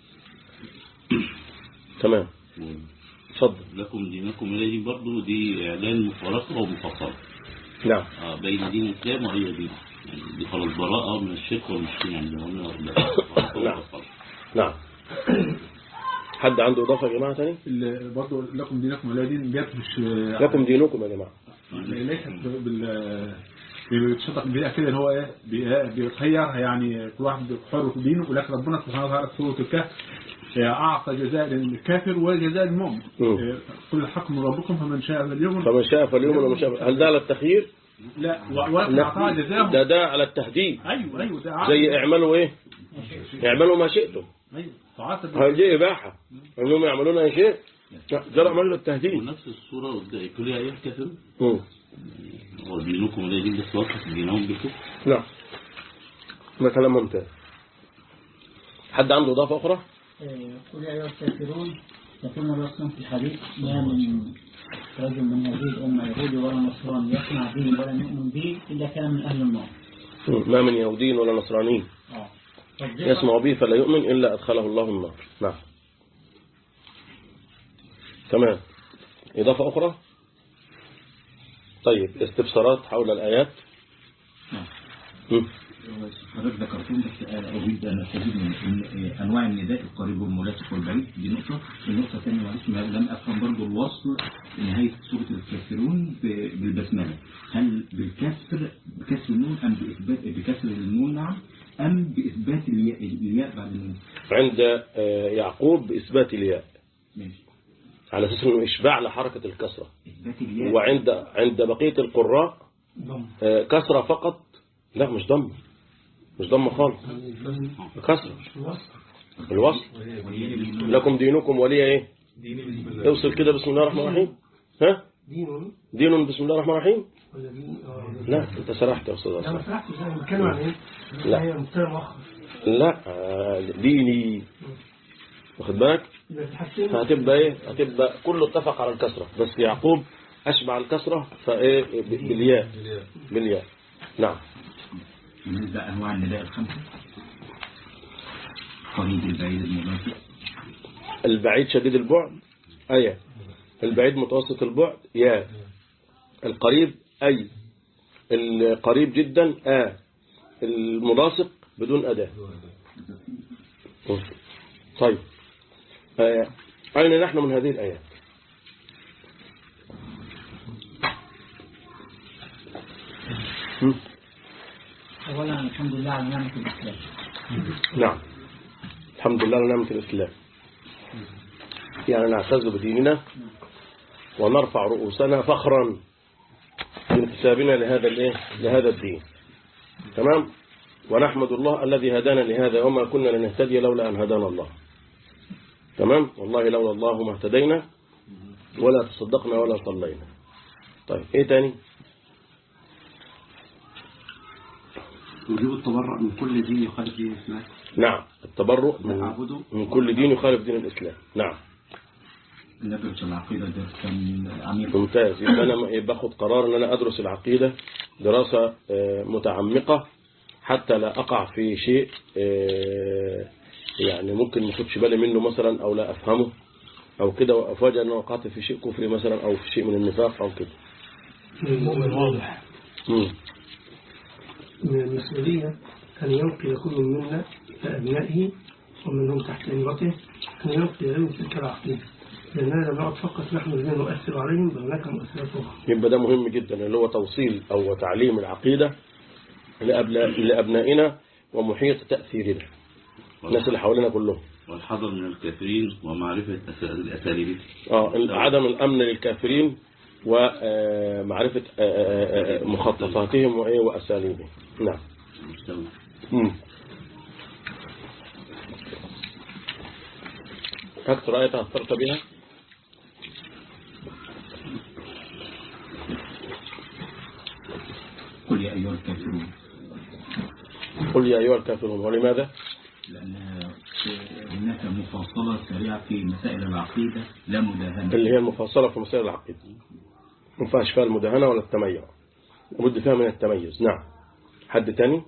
تمام اتفضل لكم دينكم ولي دين برضه دي إعلان مفارقة ومفصلة نعم آه، بين دين الإسلام وأي دين يعني دي خلاص براءة من الشرك والمشركين يعني لو قلنا مفارقة نعم. ومفصلة. نعم حد عنده إضافة يا جماعة تاني ال- برضه لكم دينكم ولا دين جت مش لكم دينكم يا جماعة ليست بال بيتشطق بيها كده ان هو ايه بي- بيتخير يعني كل واحد حر في دينه ولكن ربنا سبحانه وتعالى في سوره الكهف آه، اعطى جزاء للكافر وجزاء للمؤمن مم. آه، كل الحق من ربكم فمن شاء فليؤمن فمن شاء فاليوم ومن شاء هل ده على التخيير؟ لا و- ولكن اعطاها ده جزاهم ده على التهديد ايوه ايوه ده زي اعملوا ايه اعملوا ما شئتم ايوه تعاطى هذه إباحة أنهم يعملون أي شيء لا، ده عمل التهديد ونفس الصورة قدام كل يا أيها الكافرون مم. هو دينكم ولي دين بس وصف دينهم بالكفر نعم ده كلام ممتاز حد عنده إضافة أخرى؟ قل يا أيها الكافرون يقول الرسول صلى الله عليه وسلم في الحديث ما من رجل من هذه الأمة يهودي ولا نصراني يسمع به ولا يؤمن به إلا كان من أهل النار مم. ما من يهودي ولا نصراني آه. طب دي يسمع به فلا يؤمن إلا أدخله الله النار نعم تمام إضافة أخرى طيب استفسارات حول الآيات نعم. مم. حضرتك ذكرتهم بس أنا أريد أن أستفيد من من أنواع النداء القريب والملاصق والبعيد دي نقطة النقطة الثانية معلش ما- لم أفهم برضو الوصل في نهاية سورة الكافرون ب- بالبسملة هل بالكسر بكسر النون أم بإثبات بكسر النون نعم أم بإثبات الياء الياء بعد النون عند آه، يعقوب بإثبات الياء ماشي على أساس أنه إشباع لحركة الكسرة إثبات الياء وعند عند بقية القراء ضم آه، كسرة فقط لا مش ضم مش ضم خالص كسرة الوصل لكم دينكم ولي ايه اوصل كده بسم الله الرحمن الرحيم ها دين دين بسم الله الرحمن الرحيم ولا دين آه. لا انت سرحت يا استاذ لا ما أصلاً. سرحتش انا بتكلم عن ايه؟ لا. هي مختار مؤخر لا آه، ديني واخد بالك يبقى تحسن فهتبقى ايه هتبقى كله اتفق على الكسرة بس يعقوب اشبع الكسرة فايه ب- بالياء بالياء نعم بالنسبة أنواع النداء الخمسة قريب البعيد المناسب البعيد شديد البعد أي البعيد متوسط البعد يا القريب أي القريب جدا آ الملاصق بدون أداة طيب آه، أين نحن من هذه الآيات هم؟ أولا الحمد لله على نعمة الإسلام نعم الحمد لله على نعمة الإسلام يعني نعتز بديننا ونرفع رؤوسنا فخرا بانتسابنا لهذا الايه لهذا الدين تمام ونحمد الله الذي هدانا لهذا وما كنا لنهتدي لولا أن هدانا الله تمام والله لولا الله ما اهتدينا ولا تصدقنا ولا صلينا طيب ايه تاني وجوب التبرع من كل دين يخالف دين الإسلام نعم التبرؤ من, تعبده من كل دين يخالف دين الإسلام نعم ندرس العقيدة ده كان عميق ممتاز يبقى أنا باخد قرار أن أنا أدرس العقيدة دراسة آه، متعمقة حتى لا أقع في شيء آه، يعني ممكن ما اخدش بالي منه مثلا أو لا أفهمه أو كده وأفاجأ أن أنا وقعت في شيء كفري مثلا أو في شيء من النفاق أو كده المؤمن واضح مم. من المسؤولية أن ينقل كل منا لأبنائه ومنهم تحت إمرته أن ينقل لهم تلك العقيدة لأننا لم نعد فقط نحن الذين نؤثر عليهم بل هناك مؤثرات أخرى يبقى ده مهم جدا اللي هو توصيل أو تعليم العقيدة لأبنا- لأبنائنا ومحيط تأثيرنا الناس اللي حوالينا كلهم والحذر من الكافرين ومعرفة أس- الأساليب اه عدم الأمن للكافرين ومعرفة مخططاتهم وإيه وأساليبهم نعم المجتمع مم. أكثر آية تأثرت بها قل يا أيها الكافرون قل يا أيها الكافرون ولماذا لأنها هناك مفاصلة سريعة في مسائل العقيدة لا مداهنة اللي هي المفصلة في مسائل العقيدة ما فيهاش فيها المداهنة ولا التميع لابد فيها من التميز نعم حد تاني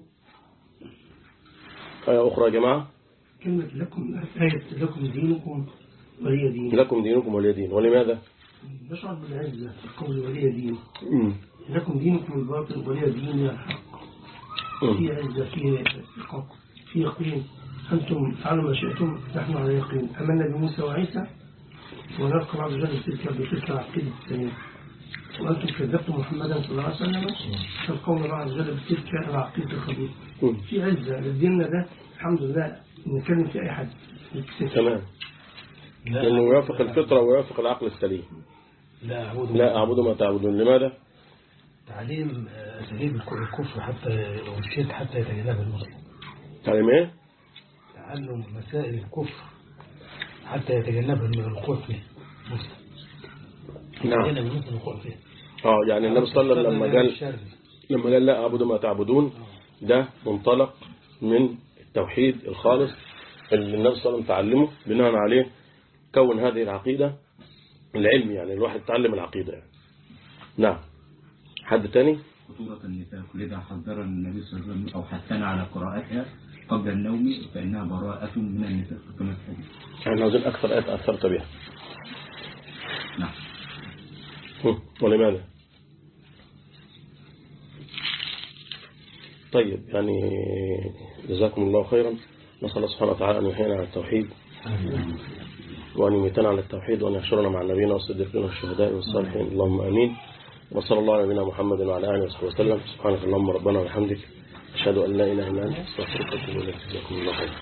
آية أخرى يا جماعة كلمة لكم آية لكم دينكم ولي دين لكم دينكم ولي دين ولماذا نشعر بالعزة في القول ولي دين مم. لكم دينكم الباطل ولي دين الحق مم. في عزة في ثقة في يقين أنتم فعلوا ما شئتم نحن على يقين أمنا بموسى وعيسى ونلقى بعض ذلك بتلك بتلك العقيدة الثانية وأنتم كذبتم محمدا صلى الله عليه وسلم تلقون بعض ذلك بتلك العقيدة الخبيثة مم. في عزة لديننا ده الحمد لله نتكلم في أي حد نتكسف. تمام لأنه يوافق الفطرة ويوافق العقل السليم لا أعبد لا أعبد ما تعبدون لماذا تعليم آه، أساليب الك- الكفر حتى والشرك حتى يتجنبها المسلم تعليم إيه تعلم مسائل الكفر حتى يتجنبها من الوقوع فيه المسلم نعم يتجنب المسلم الوقوع فيه اه يعني النبي صلى الله عليه وسلم لما قال الشر. لما قال لا أعبد ما تعبدون ده منطلق من التوحيد الخالص اللي النبي صلى الله عليه وسلم تعلمه بناء عليه كون هذه العقيدة العلم يعني الواحد يتعلم العقيدة يعني. نعم حد تاني خطورة النفاق لذا حذر النبي صلى الله عليه وسلم أو حثنا على قراءتها قبل النوم فإنها براءة من النفاق كما في الحديث احنا عاوزين أكثر آيات أثرت بها نعم هم، ولماذا طيب يعني جزاكم الله خيرا نسأل الله سبحانه وتعالى أن يحيينا على التوحيد وأن يميتنا على التوحيد وأن يحشرنا مع النبيين والصديقين والشهداء والصالحين اللهم آمين وصلى الله على نبينا محمد وعلى آله وصحبه وسلم سبحانك اللهم ربنا وبحمدك أشهد أن لا إله إلا أنت أستغفرك وأتوب إليك جزاكم الله خيرا